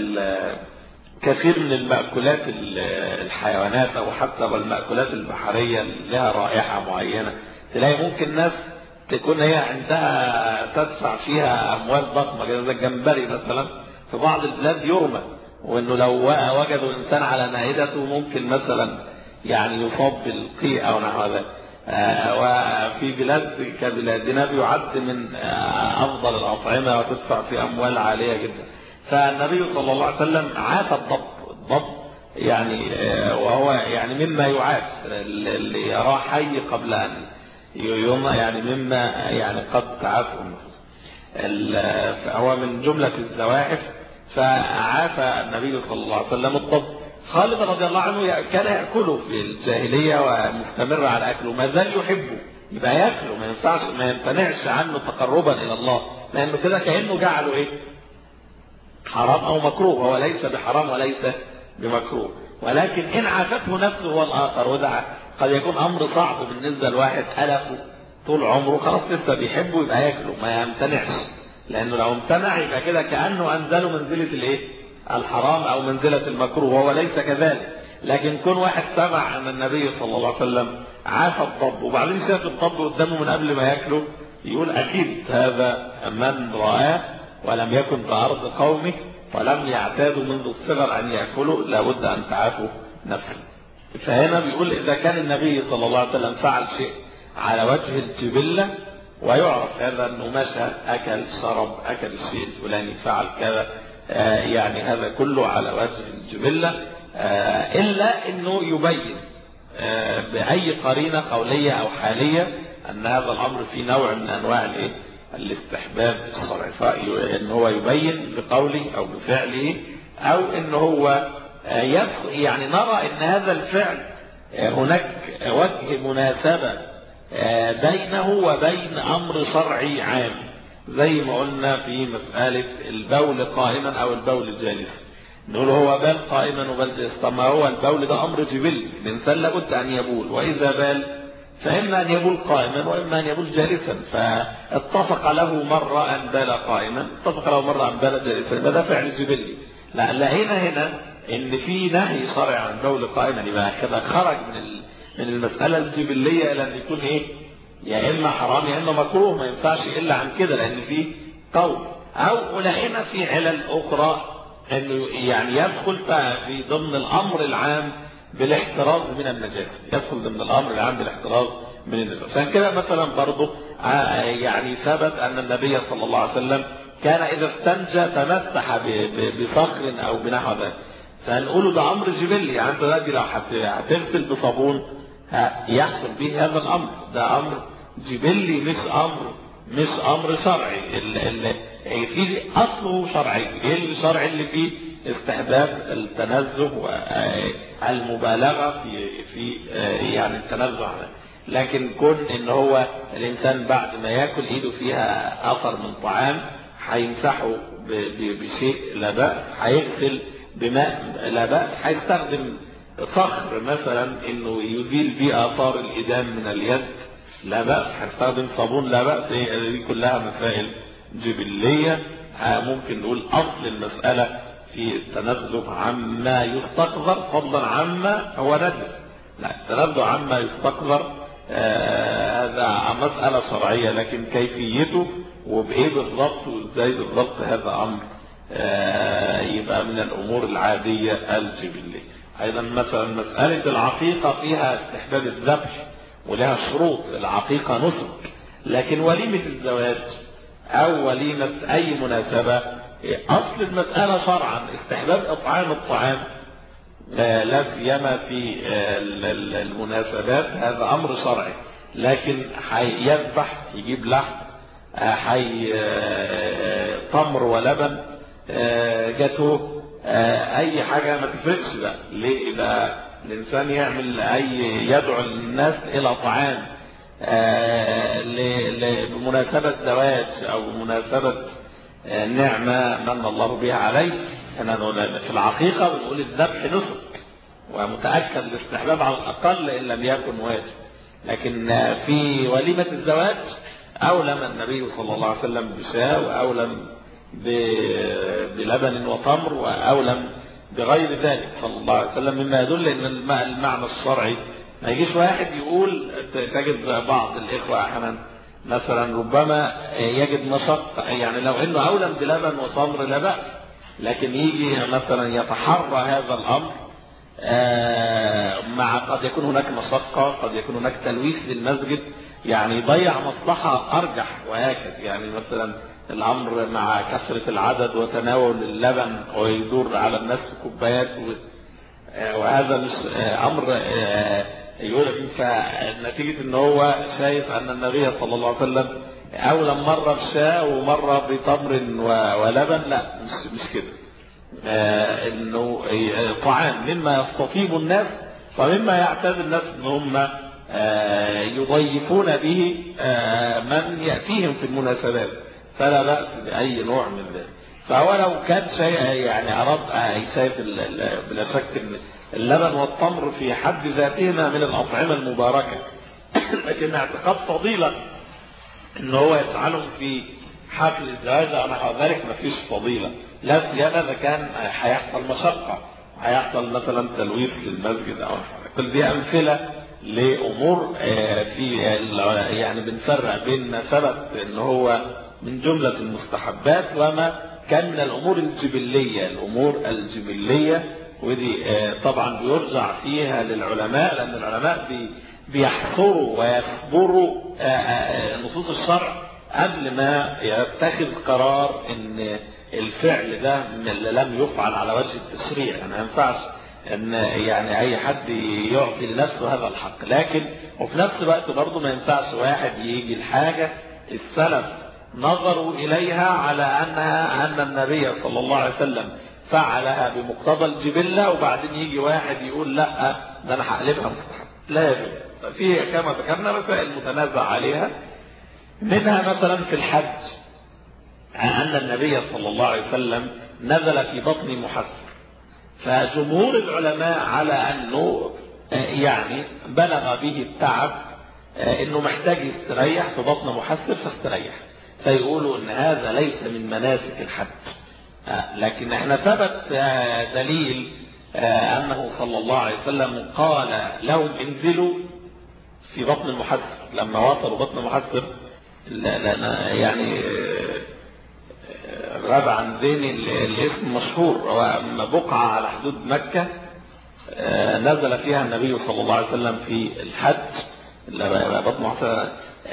كثير من المأكولات الحيوانات أو حتى المأكولات البحرية لها رائحة معينة تلاقي ممكن ناس تكون هي عندها تدفع فيها أموال ضخمة كده زي الجمبري مثلا في بعض البلاد يرمى وانه لو وجدوا انسان على نائدته ممكن مثلا يعني يصاب بالقيء او نحو ذلك وفي بلاد كبلادنا بيعد من افضل الاطعمه وتدفع في اموال عاليه جدا فالنبي صلى الله عليه وسلم عاف الضب الضب يعني وهو يعني مما يعاف اللي يراه حي قبل ان يوم يعني مما يعني قد تعافه النفوس فهو من جملة الزواحف فعاف النبي صلى الله عليه وسلم الضب خالد رضي الله عنه كان يأكله في الجاهلية ومستمر على أكله ما زال يحبه يبقى يأكله ما ينفعش ما يمتنعش عنه تقربا إلى الله لأنه كده كأنه جعله إيه حرام أو مكروه هو ليس بحرام وليس بمكروه ولكن إن عافته نفسه هو الآخر وده قد يكون أمر صعب بالنسبة لواحد ألفه طول عمره خلاص لسه بيحبه يبقى ياكله ما يمتنعش لأنه لو امتنع يبقى كده كأنه أنزله منزلة الإيه؟ الحرام أو منزلة المكروه وهو ليس كذلك لكن كون واحد سمع أن النبي صلى الله عليه وسلم عاف الضب وبعدين شاف الضب قدامه من قبل ما ياكله يقول أكيد هذا من رآه ولم يكن بأرض قومه ولم يعتادوا منذ الصغر أن يأكلوا لابد أن تعافوا نفسه فهنا بيقول إذا كان النبي صلى الله عليه وسلم فعل شيء على وجه الجبلة ويعرف هذا أنه مشى أكل شرب أكل الشيء الفلاني فعل كذا آه يعني هذا كله على وجه الجبلة آه إلا أنه يبين آه بأي قرينة قولية أو حالية أن هذا الأمر في نوع من أنواع الإيه؟ الاستحباب الشرعي فإن هو يبين بقوله أو بفعله أو أن هو يعني نرى أن هذا الفعل هناك وجه مناسبة بينه وبين أمر شرعي عام زي ما قلنا في مسألة البول قائما أو البول جالسا نقول هو بال قائما وبال جالسا طب ما هو البول ده أمر جبلي الإنسان لابد أن يبول وإذا بال فإما أن يبول قائما وإما أن يبول جالسا فاتفق له مرة أن بال قائما اتفق له مرة أن بال جالسا ده فعل جبلي لا لا هنا هنا ان في نهي شرعي عن البول قائما يبقى كده خرج من من المسألة الجبلية إلى أن يكون إيه؟ يا إما حرام يا إما مكروه ما ينفعش إلا عن كده لأن في قول أو ولقينا في علل أخرى أنه يعني يدخل في ضمن الأمر العام بالاحتراز من النجاسة يدخل ضمن الأمر العام بالاحتراز من النجاسة عشان كده مثلا برضه يعني ثبت أن النبي صلى الله عليه وسلم كان إذا استنجى تمسح بصخر أو بنحو ذلك فنقول ده أمر جبلي يعني أنت دلوقتي لو هتغسل بصابون يحصل به هذا الأمر ده أمر جبلي مش أمر مش أمر شرعي اللي في أصله شرعي إيه الشرع اللي فيه استحباب التنزه والمبالغة في في يعني التنزه عنه لكن كون ان هو الانسان بعد ما ياكل ايده فيها اثر من طعام هيمسحه بشيء لا بأس هيغسل بماء لا بأس هيستخدم صخر مثلا انه يزيل بيه اثار الادام من اليد لا بأس هيستخدم صابون لا بأس دي كلها مسائل جبلية ممكن نقول اصل المسألة في التنزه عما يستقذر فضلا عما هو نجس لا التنزه عما يستقذر هذا آه مسألة شرعية لكن كيفيته وبإيه بالضبط وإزاي بالضبط هذا أمر آه يبقى من الأمور العادية الجبلية أيضا مثلا مسألة العقيقة فيها استحباب الذبح ولها شروط العقيقة نسك لكن وليمة الزواج أو وليمة أي مناسبة أصل المسألة شرعا استحباب إطعام الطعام لا سيما في المناسبات هذا أمر شرعي لكن يذبح يجيب لحم حي تمر ولبن جاتوه اي حاجة ما تفرقش بقى ليه يبقى الإنسان يعمل أي يدعو الناس إلى طعام بمناسبة زواج أو بمناسبة نعمة من الله بها عليه أنا في العقيقة بنقول الذبح نسك ومتأكد الاستحباب على الأقل إن لم يكن واجب لكن في وليمة الزواج أولم النبي صلى الله عليه وسلم بشاء وأولم بلبن وتمر وأولم بغير ذلك صلى الله عليه وسلم مما يدل أن المعنى الشرعي ما يجيش واحد يقول تجد بعض الإخوة أحيانا مثلا ربما يجد مشقة يعني لو أنه أولم بلبن وتمر لا بأس لكن يجي مثلا يتحرى هذا الأمر مع قد يكون هناك مشقة قد يكون هناك تلويث للمسجد يعني يضيع مصلحة أرجح وهكذا يعني مثلا الأمر مع كثرة العدد وتناول اللبن ويدور على الناس في كوبايات وهذا مش أمر يقول فنتيجة ان هو شايف ان النبي صلى الله عليه وسلم اولم مرة بشاء ومرة بتمر ولبن لا مش, مش كده انه طعام مما يستطيب الناس ومما يعتاد الناس ان هم يضيفون به من يأتيهم في المناسبات فلا بأس بأي نوع من ذلك فهو لو كان شيء يعني أراد شايف بلا شك ان اللبن والتمر في حد ذاتهما من الأطعمة المباركة لكن اعتقاد فضيلة ان هو يجعلهم في حفل الزواج او نحو ذلك ما فيش فضيلة لا سيادة اذا كان هيحصل مشقة هيحصل مثلا تلويث للمسجد او كل دي امثلة لامور في يعني بنفرق بين ما ثبت ان هو من جملة المستحبات وما كان من الامور الجبلية الامور الجبلية ودي طبعا بيرجع فيها للعلماء لأن العلماء بيحصروا ويخبروا نصوص الشرع قبل ما يتخذ قرار ان الفعل ده لم يفعل على وجه التشريع يعني ما ينفعش ان يعني اي حد يعطي لنفسه هذا الحق لكن وفي نفس الوقت برضه ما ينفعش واحد يجي الحاجة السلف نظروا اليها على انها ان النبي صلى الله عليه وسلم فعلها بمقتضى الجبلة وبعدين يجي واحد يقول لا ده انا هقلبها مستحب لا يجوز فيه كما ذكرنا مسائل متنازع عليها منها مثلا في الحج أن النبي صلى الله عليه وسلم نزل في بطن محسر فجمهور العلماء على أنه يعني بلغ به التعب أنه محتاج يستريح في بطن محسر فاستريح فيقولوا أن هذا ليس من مناسك الحج لكن احنا ثبت دليل أنه صلى الله عليه وسلم قال لهم انزلوا في بطن المحسر لما وصلوا بطن المحسر يعني غاب عن ذهني الاسم مشهور هو بقعة على حدود مكة نزل فيها النبي صلى الله عليه وسلم في الحج بطن محسر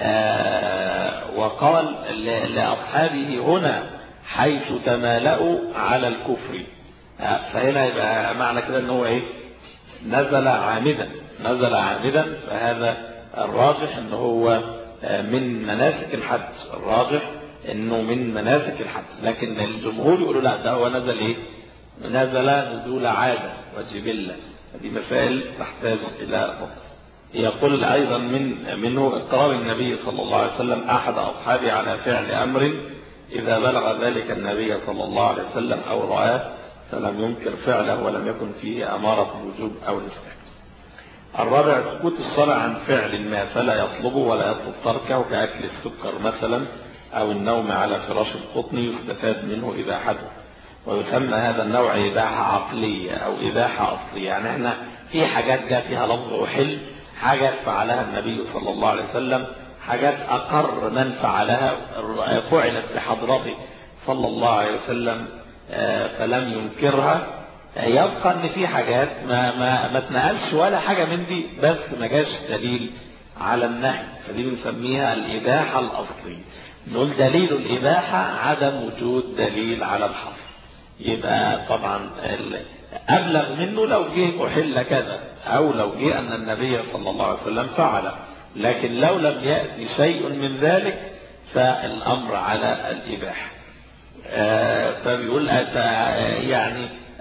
وقال لأصحابه هنا حيث تمالأوا على الكفر فهنا يبقى معنى كده ان هو ايه نزل عامدا نزل عامدا فهذا الراجح ان هو من مناسك الحج الراجح انه من مناسك الحج لكن الجمهور يقولوا لا ده هو نزل ايه نزل نزول عادة وجبلة هذه مسائل تحتاج الى فصل يقول ايضا من منه اقرار النبي صلى الله عليه وسلم احد اصحابه على فعل امر اذا بلغ ذلك النبي صلى الله عليه وسلم او رآه فلم ينكر فعله ولم يكن فيه امارة الوجوب او الاستحباب الرابع سكوت الصلاة عن فعل ما فلا يطلبه ولا يطلب تركه كأكل السكر مثلا أو النوم على فراش القطن يستفاد منه إباحته ويسمى هذا النوع إباحة عقلية أو إباحة أصلية يعني احنا في حاجات جاء فيها لفظ وحل حاجات فعلها النبي صلى الله عليه وسلم حاجات أقر من فعلها فعلت بحضرته صلى الله عليه وسلم فلم ينكرها يبقى ان في حاجات ما ما ما اتنقلش ولا حاجه من دي بس ما جاش دليل على النهي فدي بنسميها الاباحه الاصليه نقول دليل الاباحه عدم وجود دليل على الحظر يبقى طبعا ابلغ منه لو جه احل كذا او لو جه ان النبي صلى الله عليه وسلم فعل لكن لو لم ياتي شيء من ذلك فالامر على الاباحه فبيقول يعني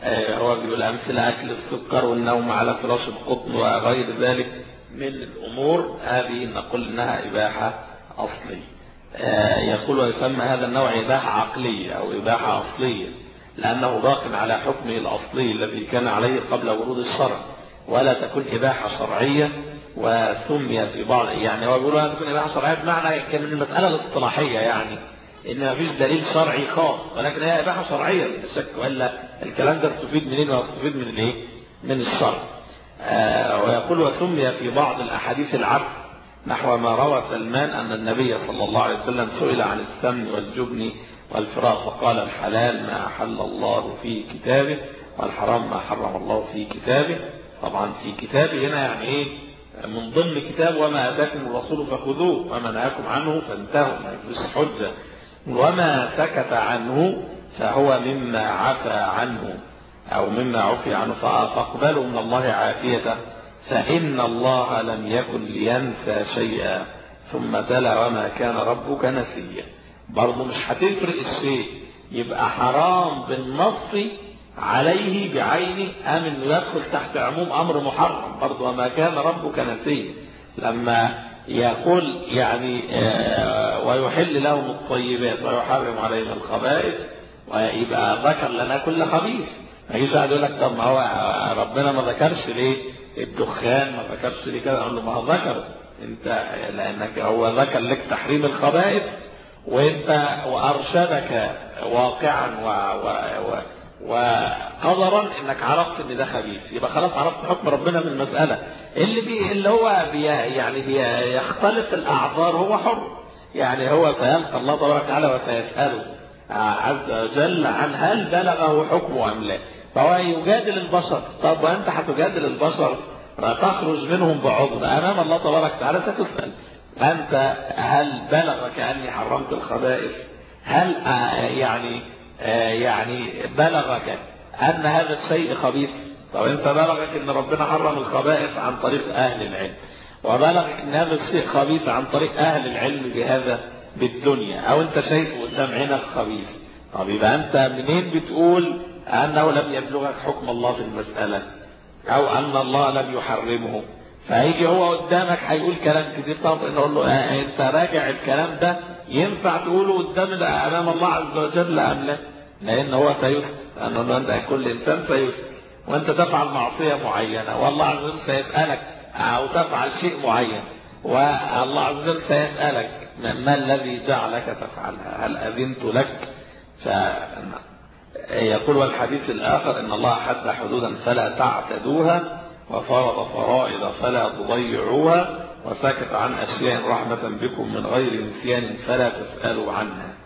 هو بيقول أمثلة أكل السكر والنوم على فراش القطن وغير ذلك من الأمور هذه نقول إنها إباحة أصلية يقول ويسمى هذا النوع إباحة عقلية أو إباحة أصلية لأنه باق على حكمه الأصلي الذي كان عليه قبل ورود الشرع ولا تكون إباحة شرعية وسمي في بعض يعني هو بيقولوا أن تكون إباحة شرعية بمعنى كان المسألة الاصطلاحية يعني إن ما فيش دليل شرعي خاص ولكن هي إباحة شرعية لا شك وإلا الكلام ده تستفيد منين وتستفيد من الإيه؟ من الشرع آه ويقول وسمي في بعض الأحاديث العفو نحو ما روى سلمان أن النبي صلى الله عليه وسلم سئل عن السمن والجبن والفراق فقال الحلال ما أحل الله في كتابه والحرام ما حرم الله في كتابه طبعا في كتابه هنا يعني ايه من ضمن كتاب وما اتاكم الرسول فخذوه وما نهاكم عنه فانتهوا ما فيش حجه وما سكت عنه فهو مما عفى عنه او مما عفي عنه فاقبلوا من الله عافيته فان الله لم يكن لينسى شيئا ثم تلا وما كان ربك نسيا برضه مش هتفرق الشيء يبقى حرام بالنص عليه بعينه أم أنه يدخل تحت عموم أمر محرم برضه وما كان ربك نسيا لما يقول يعني ويحل لهم الطيبات ويحرم عليهم الخبائث ويبقى ذكر لنا كل خبيث ما يجيش واحد يقول لك طب ما هو ربنا ما ذكرش ليه الدخان ما ذكرش ليه كده اقول له ما هو ذكر انت لانك هو ذكر لك تحريم الخبائث وانت وارشدك واقعا و, و, و وقدرا انك عرفت ان ده خبيث يبقى خلاص عرفت حكم ربنا من المساله اللي بي اللي هو بي يعني بي يختلط الاعذار هو حر يعني هو سيلقى الله تبارك وتعالى وسيساله عز وجل عن هل بلغه حكمه ام لا فهو يجادل البشر طب وانت هتجادل البشر تخرج منهم بعذر امام الله تبارك وتعالى ستسال انت هل بلغك اني حرمت الخبائث هل يعني يعني بلغك أن هذا الشيء خبيث طب أنت بلغك أن ربنا حرم الخبائث عن طريق أهل العلم وبلغك أن هذا الشيء خبيث عن طريق أهل العلم بهذا بالدنيا أو أنت شايفه قدام عينك خبيث طب يبقى أنت منين بتقول أنه لم يبلغك حكم الله في المسألة أو أن الله لم يحرمه فهيجي هو قدامك هيقول كلام كتير طب نقول له آه انت راجع الكلام ده ينفع تقوله قدام امام الله عز وجل ام لا؟ لان هو سيسأل لانه انت كل انسان سيسأل وانت تفعل معصيه معينه والله عز وجل سيسالك او تفعل شيء معين والله عز وجل سيسالك ما الذي جعلك تفعلها؟ هل اذنت لك؟ ف يقول والحديث الاخر ان الله حد حدودا فلا تعتدوها وفرض فرائض فلا تضيعوها وسكت عن أشياء رحمة بكم من غير نسيان فلا تسألوا عنها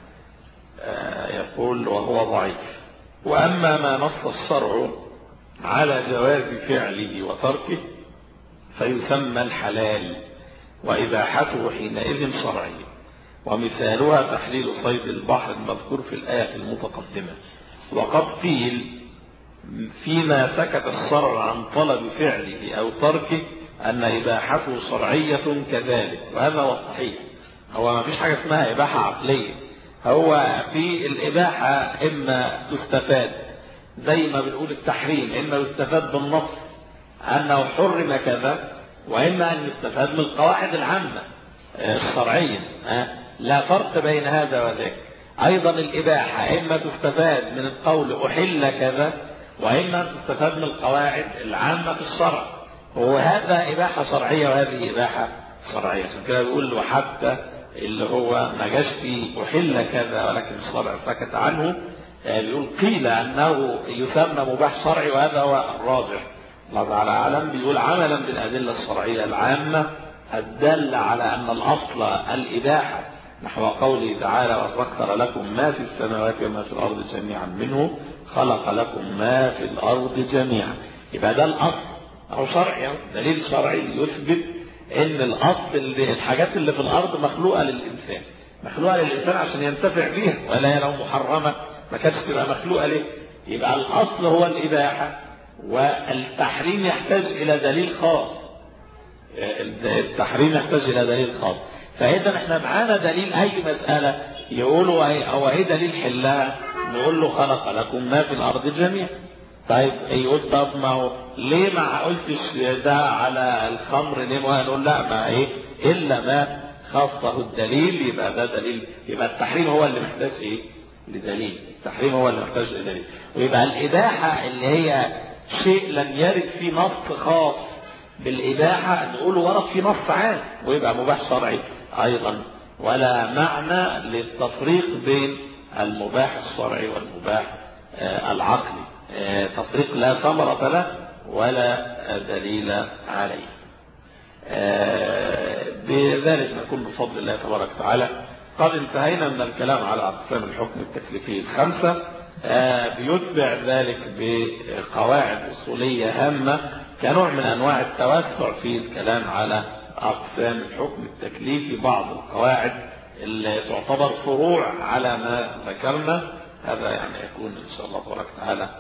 يقول وهو ضعيف وأما ما نص الشرع على جواز فعله وتركه فيسمى الحلال وإباحته حينئذ شرعية ومثالها تحليل صيد البحر المذكور في الآية المتقدمة وقد قيل فيما سكت الشرع عن طلب فعله أو تركه أن إباحته شرعية كذلك وهذا هو الصحيح هو ما فيش حاجة اسمها إباحة عقلية هو في الإباحة إما تستفاد زي ما بنقول التحريم إما يستفاد بالنص أنه حرم كذا وإما أن يستفاد من القواعد العامة الشرعية لا فرق بين هذا وذاك أيضا الإباحة إما تستفاد من القول أحل كذا وإما أن تستفاد من القواعد العامة في الشرع وهذا إباحة شرعية وهذه إباحة شرعية عشان كده بيقول له حتى اللي هو ما جاش فيه أحل كذا ولكن الشرع سكت عنه بيقول قيل أنه يسمى مباح شرعي وهذا هو الراجح الله تعالى أعلم بيقول عملا بالأدلة الشرعية العامة الدالة على أن الأصل الإباحة نحو قوله تعالى وسخر لكم ما في السماوات وما في الأرض جميعا منه خلق لكم ما في الأرض جميعا يبقى ده الأصل أو شرعي دليل شرعي يثبت ان الاصل اللي الحاجات اللي في الارض مخلوقه للانسان مخلوقه للانسان عشان ينتفع بيها ولا هي لو محرمه ما كانتش تبقى مخلوقه ليه يبقى الاصل هو الاباحه والتحريم يحتاج الى دليل خاص التحريم يحتاج الى دليل خاص فاذا احنا معانا دليل اي مساله يقولوا او ايه دليل حلها نقول له خلق لكم ما في الارض جميعا طيب يقول طب ما هو ليه ما قلتش ده على الخمر ليه ما نقول لا ما ايه الا ما خاصه الدليل يبقى ده دليل يبقى التحريم هو اللي محتاج ايه لدليل التحريم هو اللي محتاج لدليل ويبقى الاباحه اللي هي شيء لم يرد فيه نص خاص بالاباحه نقول ورد فيه نص عام ويبقى مباح شرعي ايضا ولا معنى للتفريق بين المباح الشرعي والمباح العقلي تفريق لا ثمرة له ولا دليل عليه بذلك نكون بفضل الله تبارك وتعالى قد انتهينا من الكلام على أقسام الحكم التكليفي الخمسة بيتبع ذلك بقواعد أصولية هامة كنوع من أنواع التوسع في الكلام على أقسام الحكم التكليفي بعض القواعد اللي تعتبر فروع على ما ذكرنا هذا يعني يكون إن شاء الله تبارك وتعالى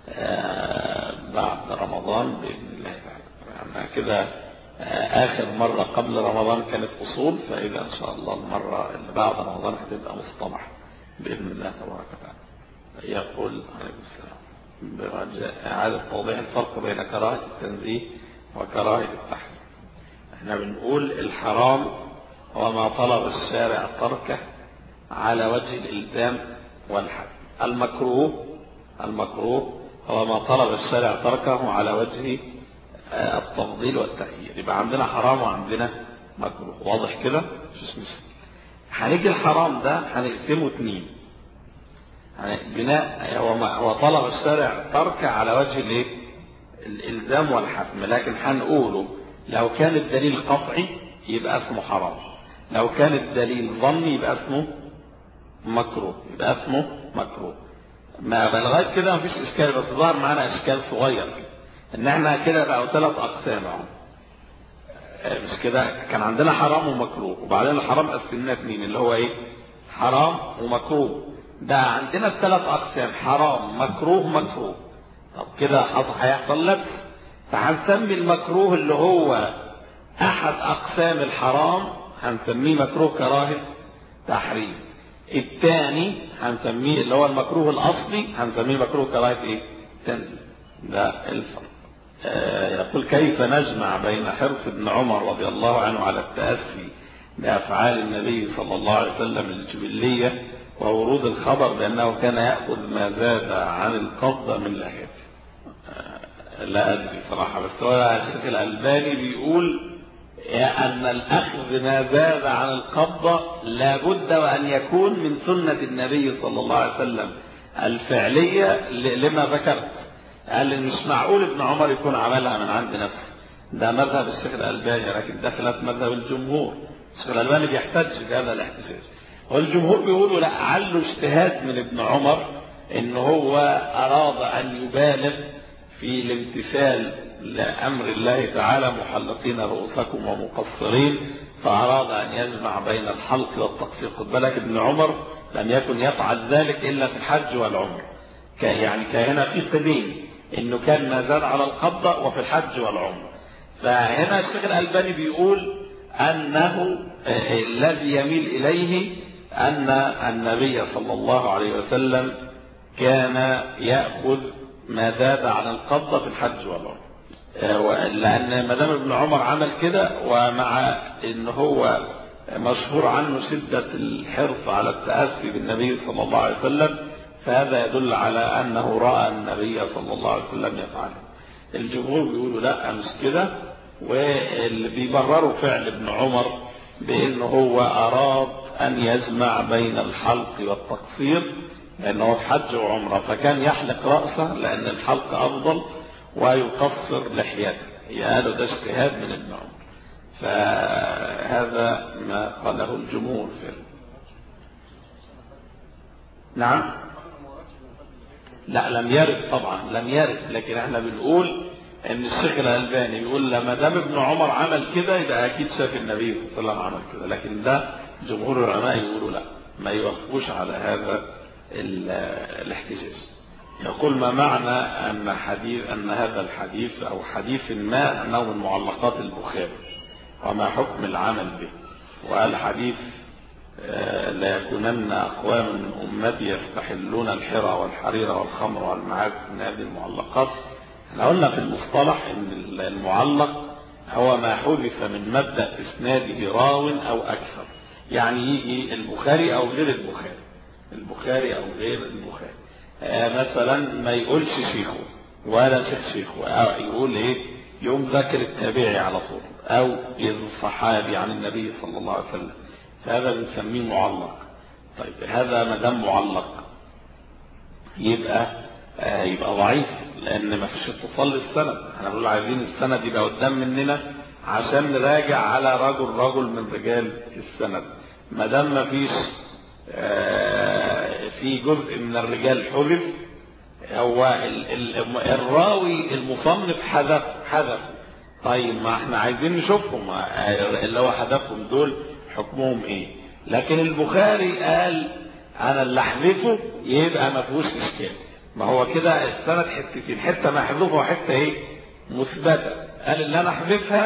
بعد رمضان بإذن الله تعالى يعني كده آخر مرة قبل رمضان كانت أصول فإذا إن شاء الله المرة اللي بعد رمضان هتبقى مصطلح بإذن الله تبارك وتعالى يقول عليه السلام برجاء إعادة توضيح الفرق بين كراهة التنزيه وكراهة التحريم احنا بنقول الحرام هو ما طلب الشارع تركه على وجه الإلزام والحد المكروه المكروه هو ما طلب الشارع تركه على وجه التفضيل والتخيير يبقى عندنا حرام وعندنا مكروه واضح كده مش مش هنيجي الحرام ده هنقسمه اثنين يعني بناء هو هو طلب الشارع تركه على وجه الايه الالزام والحتم لكن هنقوله لو كان الدليل قطعي يبقى اسمه حرام لو كان الدليل ظني يبقى اسمه مكروه يبقى اسمه مكروه ما لغايه كده مفيش اشكال بس ظهر معانا اشكال صغير ان احنا كده بقوا ثلاث اقسام اهو مش كده كان عندنا حرام ومكروه وبعدين الحرام قسمناه اثنين اللي هو ايه حرام ومكروه ده عندنا الثلاث اقسام حرام مكروه مكروه طب كده هيحصل لبس فهنسمي المكروه اللي هو احد اقسام الحرام هنسميه مكروه كراهه تحريم الثاني هنسميه اللي هو المكروه الاصلي هنسميه مكروه كراهه ايه تنزيل ده الفرق آه يقول كيف نجمع بين حرص ابن عمر رضي الله عنه على التأسي بأفعال النبي صلى الله عليه وسلم الجبلية وورود الخبر بأنه كان يأخذ ما زاد عن القبضة من لحيته آه لا أدري صراحة بس هو الشيخ الألباني بيقول أن الأخذ ما زاد عن القبضة لابد وأن يكون من سنة النبي صلى الله عليه وسلم الفعلية لما ذكرت قال إن مش معقول ابن عمر يكون عملها من عند نفسه ده مذهب الشيخ الألباني لكن ده خلاف مذهب الجمهور الشيخ الألباني بيحتج بهذا الاحتجاج والجمهور بيقولوا لا عله اجتهاد من ابن عمر ان هو اراد ان يبالغ في الامتثال لامر الله تعالى محلقين رؤوسكم ومقصرين فاراد ان يجمع بين الحلق والتقصير خد بالك ابن عمر لم يكن يفعل ذلك الا في الحج والعمر يعني كان في قديم انه كان ما زاد على القبضه وفي الحج والعمر فهنا الشيخ الالباني بيقول انه الذي يميل اليه ان النبي صلى الله عليه وسلم كان ياخذ ما زاد عن القبضه في الحج والعمر لان ما دام ابن عمر عمل كده ومع ان هو مشهور عنه شده الحرص على التاسي بالنبي صلى الله عليه وسلم فهذا يدل على انه راى النبي صلى الله عليه وسلم يفعله الجمهور بيقولوا لا مش كده واللي بيبرروا فعل ابن عمر بانه هو اراد ان يجمع بين الحلق والتقصير لانه في حج وعمره فكان يحلق راسه لان الحلق افضل ويقصر لحيته قالوا ده اجتهاد من ابن عمر فهذا ما قاله الجمهور في نعم لا لم يرد طبعا لم يرد لكن احنا بنقول ان الشيخ الالباني يقول لما دام ابن عمر عمل كده يبقى اكيد شاف النبي صلى الله عليه وسلم عمل كده لكن ده جمهور العلماء يقولوا لا ما يوافقوش على هذا الاحتجاج يقول ما معنى ان حديث ان هذا الحديث او حديث ما انه من معلقات البخاري وما حكم العمل به وهل حديث آه، لا يكونن أقوام من أمتي يستحلون الحرى والحرير والخمر والمعاد من هذه المعلقات احنا قلنا في المصطلح ان المعلق هو ما حذف من مبدأ إسناده راو أو أكثر يعني يجي البخاري أو غير البخاري البخاري أو غير البخاري آه مثلا ما يقولش شيخه ولا شيخ شيخه أو يقول إيه يوم ذكر التابعي على طول أو الصحابي عن النبي صلى الله عليه وسلم فهذا بنسميه معلق طيب هذا ما دام معلق يبقى آه يبقى ضعيف لان ما فيش اتصال للسند احنا بنقول عايزين السند يبقى قدام مننا عشان نراجع على رجل رجل من رجال السند ما دام ما فيش آه في جزء من الرجال حذف هو الراوي المصنف حذف حذف طيب ما احنا عايزين نشوفهم اللي هو حذفهم دول حكمهم ايه لكن البخاري قال انا اللي احذفه يبقى ما فيهوش اشكال ما هو كده السند حتتين حته محذوفه وحته ايه مثبته قال اللي انا احذفها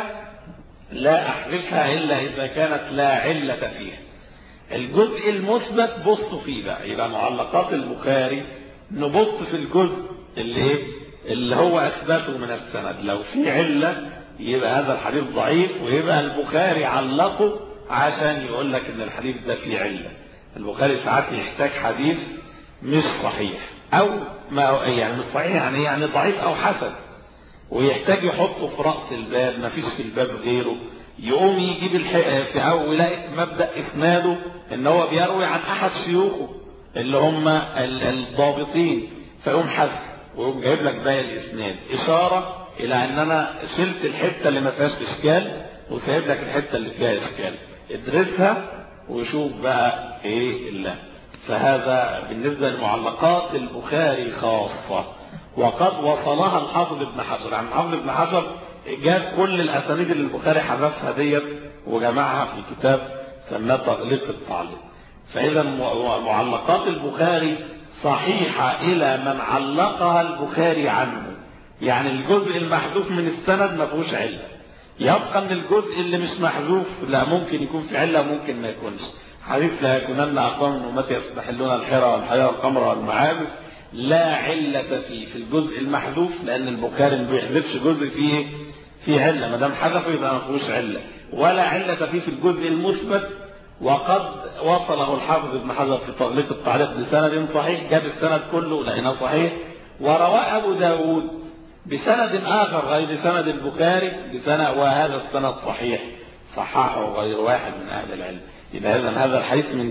لا احذفها الا اذا كانت لا عله فيها الجزء المثبت بصوا فيه بقى يبقى معلقات البخاري نبص في الجزء اللي ايه اللي هو اثبته من السند لو في عله يبقى هذا الحديث ضعيف ويبقى البخاري علقه عشان يقول لك ان الحديث ده فيه عله البخاري ساعات يحتاج حديث مش صحيح او ما يعني مش صحيح يعني يعني ضعيف او حسن ويحتاج يحطه في راس الباب ما فيش في الباب غيره يقوم يجيب الحق في اول يلاقي مبدا اسناده ان هو بيروي عن احد شيوخه اللي هم الضابطين فيقوم حذف ويقوم جايب لك باقي الاسناد اشاره الى ان انا شلت الحته اللي ما فيهاش اشكال وسايب لك الحته اللي فيها اشكال ادرسها وشوف بقى ايه الله فهذا بالنسبة لمعلقات البخاري خاصة وقد وصلها الحافظ ابن حجر يعني الحافظ ابن حجر جاب كل الأسانيد اللي البخاري حذفها ديت وجمعها في كتاب سماه تغليق التعليق فإذا معلقات البخاري صحيحة إلى من علقها البخاري عنه يعني الجزء المحذوف من السند ما فيهوش علة يبقى ان الجزء اللي مش محذوف لا ممكن يكون في علة وممكن ما يكونش حديث لا يكونن أقوام من أمتي يستحلون الحرى والحياة والقمر والمعابس لا علة فيه في الجزء المحذوف لأن البخاري ما بيحذفش جزء فيه فيه علة ما دام حذفه يبقى ما فيهوش علة ولا علة فيه في الجزء المثبت وقد وصله الحافظ ابن حجر في تغليق التعليق بسند صحيح جاب السند كله لأنه صحيح ورواه أبو داود بسند آخر غير سند البخاري بسند وهذا السند صحيح صححه غير واحد من أهل العلم يبقى إذا هذا الحديث من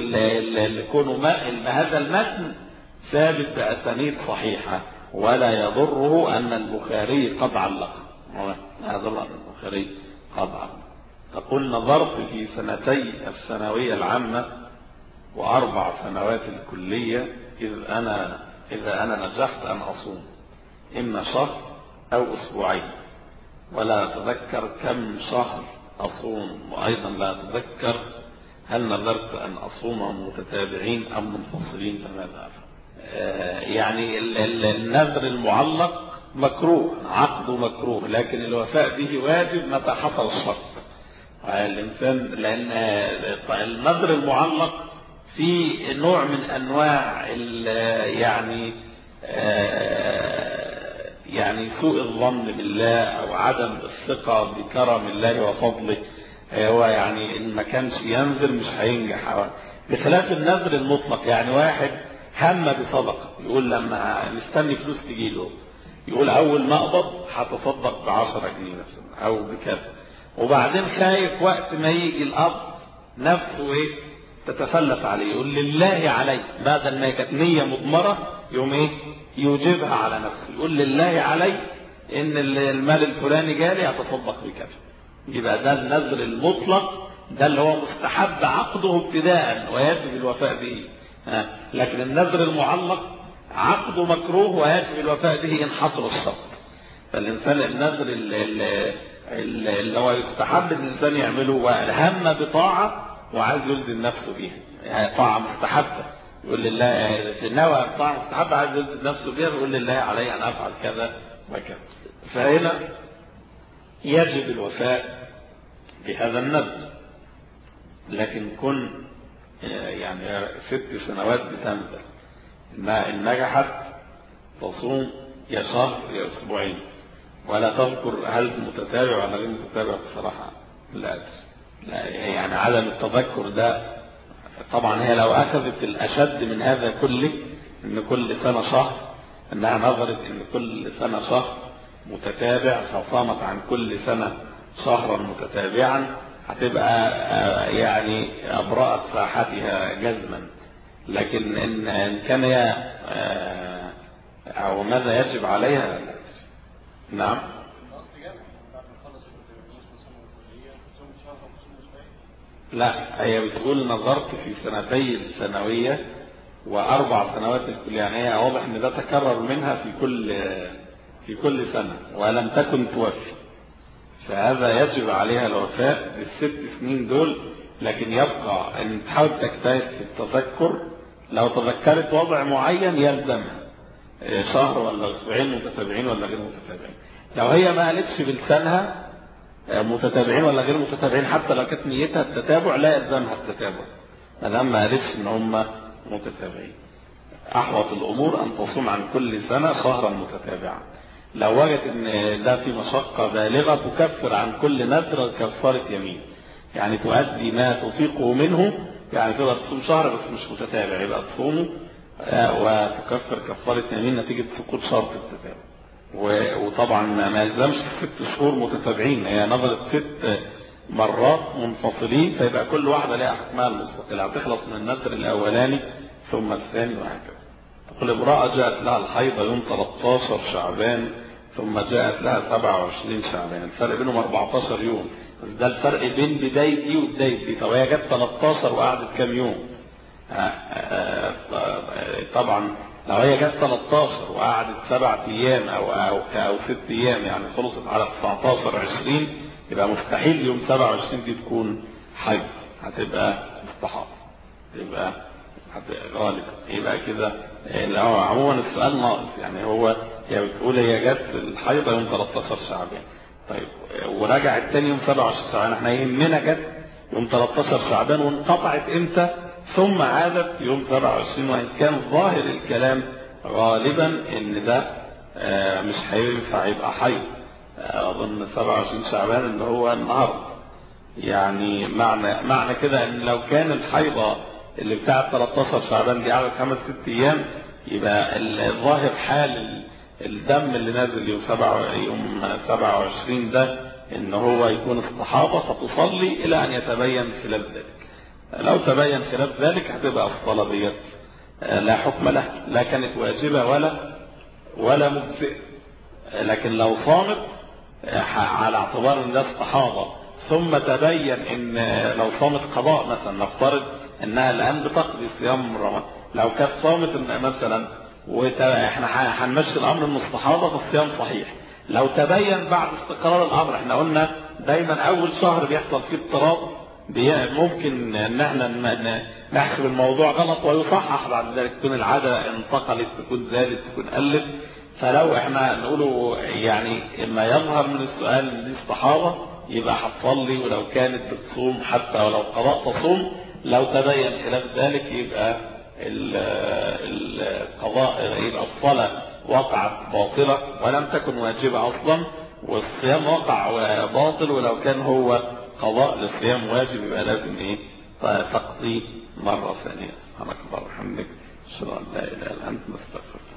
جهة كونه هذا المتن ثابت بأسانيد صحيحة ولا يضره أن البخاري قد علق هذا الله البخاري قد علق تقول نظرت في سنتي الثانوية العامة وأربع سنوات الكلية إذ أنا إذا أنا نجحت أن أصوم إما شهر أو أسبوعين ولا أتذكر كم شهر أصوم وأيضا لا أتذكر هل نظرت أن أصومهم متتابعين أم منفصلين فماذا أفعل يعني النذر المعلق مكروه عقده مكروه لكن الوفاء به واجب متى حصل الشرط الإنسان لأن النذر المعلق في نوع من أنواع يعني يعني سوء الظن بالله أو عدم الثقة بكرم الله وفضله هو يعني إن ما كانش ينذر مش هينجح بخلاف النذر المطلق يعني واحد هم بصدقة يقول لما مستني فلوس تجي له يقول أول ما أقبض هتصدق بعشرة جنيه مثلا أو بكذا وبعدين خايف وقت ما يجي الأب نفسه إيه تتفلت عليه يقول لله علي بعد ما كانت نية مضمرة يوم إيه يوجبها على نفسه يقول لله علي إن المال الفلاني جالي أتصدق بكذا يبقى ده النذر المطلق ده اللي هو مستحب عقده ابتداء ويجب الوفاء به لكن النذر المعلق عقده مكروه ويجب الوفاء به إن حصل الشرط فالإنسان النذر اللي, اللي هو يستحب ان الإنسان يعمله وهم بطاعة وعايز يلزم نفسه بيها يعني طاعة مستحبة يقول لله في نوى طاعة مستحبة عايز يلزم نفسه بيها يقول لله علي أن أفعل كذا وكذا فهنا يجب الوفاء بهذا النذر لكن كن يعني ست سنوات بتنزل ما إن نجحت تصوم يا شهر يا أسبوعين ولا تذكر هل متتابع ولا غير متتابع بصراحة لا لا يعني عدم التذكر ده طبعا هي لو أخذت الأشد من هذا كله إن كل سنة شهر إنها نظرت إن كل سنة شهر متتابع فصامت عن كل سنة شهرا متتابعا هتبقى يعني أبرأت ساحتها جزما لكن إن, إن كان أو ماذا يجب عليها نعم لا هي بتقول نظرت في سنتي الثانوية وأربع سنوات الكلية يعني هي واضح إن ده تكرر منها في كل في كل سنة ولم تكن توفي فهذا يجب عليها الوفاء بالست سنين دول لكن يبقى أن تحاول تجتهد في التذكر لو تذكرت وضع معين يلزمها شهر ولا اسبوعين متتابعين ولا غير متتابعين لو هي ما قالتش بلسانها متتابعين ولا غير متتابعين حتى لو كانت نيتها التتابع لا يلزمها التتابع ما دام ما قالتش ان هم متتابعين احوط الامور ان تصوم عن كل سنه شهرا متتابعا لو وجدت ان ده في مشقه بالغه تكفر عن كل نذر كفاره يمين يعني تؤدي ما تطيقه منه يعني تقدر تصوم شهر بس مش متتابع يبقى تصومه وتكفر كفاره يمين نتيجه سقوط شرط التتابع وطبعا ما يلزمش ست شهور متتابعين هي نظرت ست مرات منفصلين فيبقى كل واحدة لها حكمها المستقل هتخلص من النذر الأولاني ثم الثاني وهكذا تقول امرأة جاءت لها الحيضة يوم 13 شعبان ثم جاءت لها 27 شعبان الفرق بينهم 14 يوم بس ده الفرق بين بداية دي وبداية دي طب هي جت 13 وقعدت كام يوم طبعا لو هي جت 13 وقعدت سبع ايام او او او ست ايام يعني خلصت على 19 20 يبقى مستحيل يوم 27 دي تكون حيض هتبقى مستحاض يبقى غالبا يبقى كده هو عموما السؤال ناقص يعني هو هي بتقول هي جت الحيضه يوم 13 شعبان طيب ورجعت تاني يوم 27 شعبان احنا يهمنا جت يوم 13 شعبان وانقطعت امتى ثم عادت يوم 27 وإن كان ظاهر الكلام غالبا ان ده مش هينفع يبقى حي اظن 27 شعبان اللي هو النهارده يعني معنى معنى كده ان لو كان الحيضه اللي بتاعت 13 شعبان دي قعدت خمس ست ايام يبقى الظاهر حال الدم اللي نازل يوم 7 يوم 27 ده ان هو يكون استحاضه فتصلي الى ان يتبين خلاف ذلك لو تبين خلاف ذلك هتبقى الصلاة ديت لا حكم لها لا كانت واجبة ولا ولا مجزئة لكن لو صامت على اعتبار ان ده استحاضة ثم تبين ان لو صامت قضاء مثلا نفترض انها الان بتقضي صيام رمضان لو كانت صامت إن مثلا واحنا هنمشي الامر ان استحاضة فالصيام صحيح لو تبين بعد استقرار الامر احنا قلنا دايما اول شهر بيحصل فيه اضطراب ممكن ان احنا نحسب الموضوع غلط ويصحح بعد ذلك تكون العادة انتقلت تكون زادت تكون قلت فلو احنا نقوله يعني اما يظهر من السؤال دي استحاضة يبقى هتصلي ولو كانت بتصوم حتى ولو قضاء تصوم لو تبين خلاف ذلك يبقى القضاء يبقى الصلاة وقعت باطلة ولم تكن واجبة اصلا والصيام وقع باطل ولو كان هو قضاء للصيام واجب يبقى لازم ايه تقضيه مرة ثانية سبحانك اللهم وبحمدك اشهد ان لا اله الا انت نستغفرك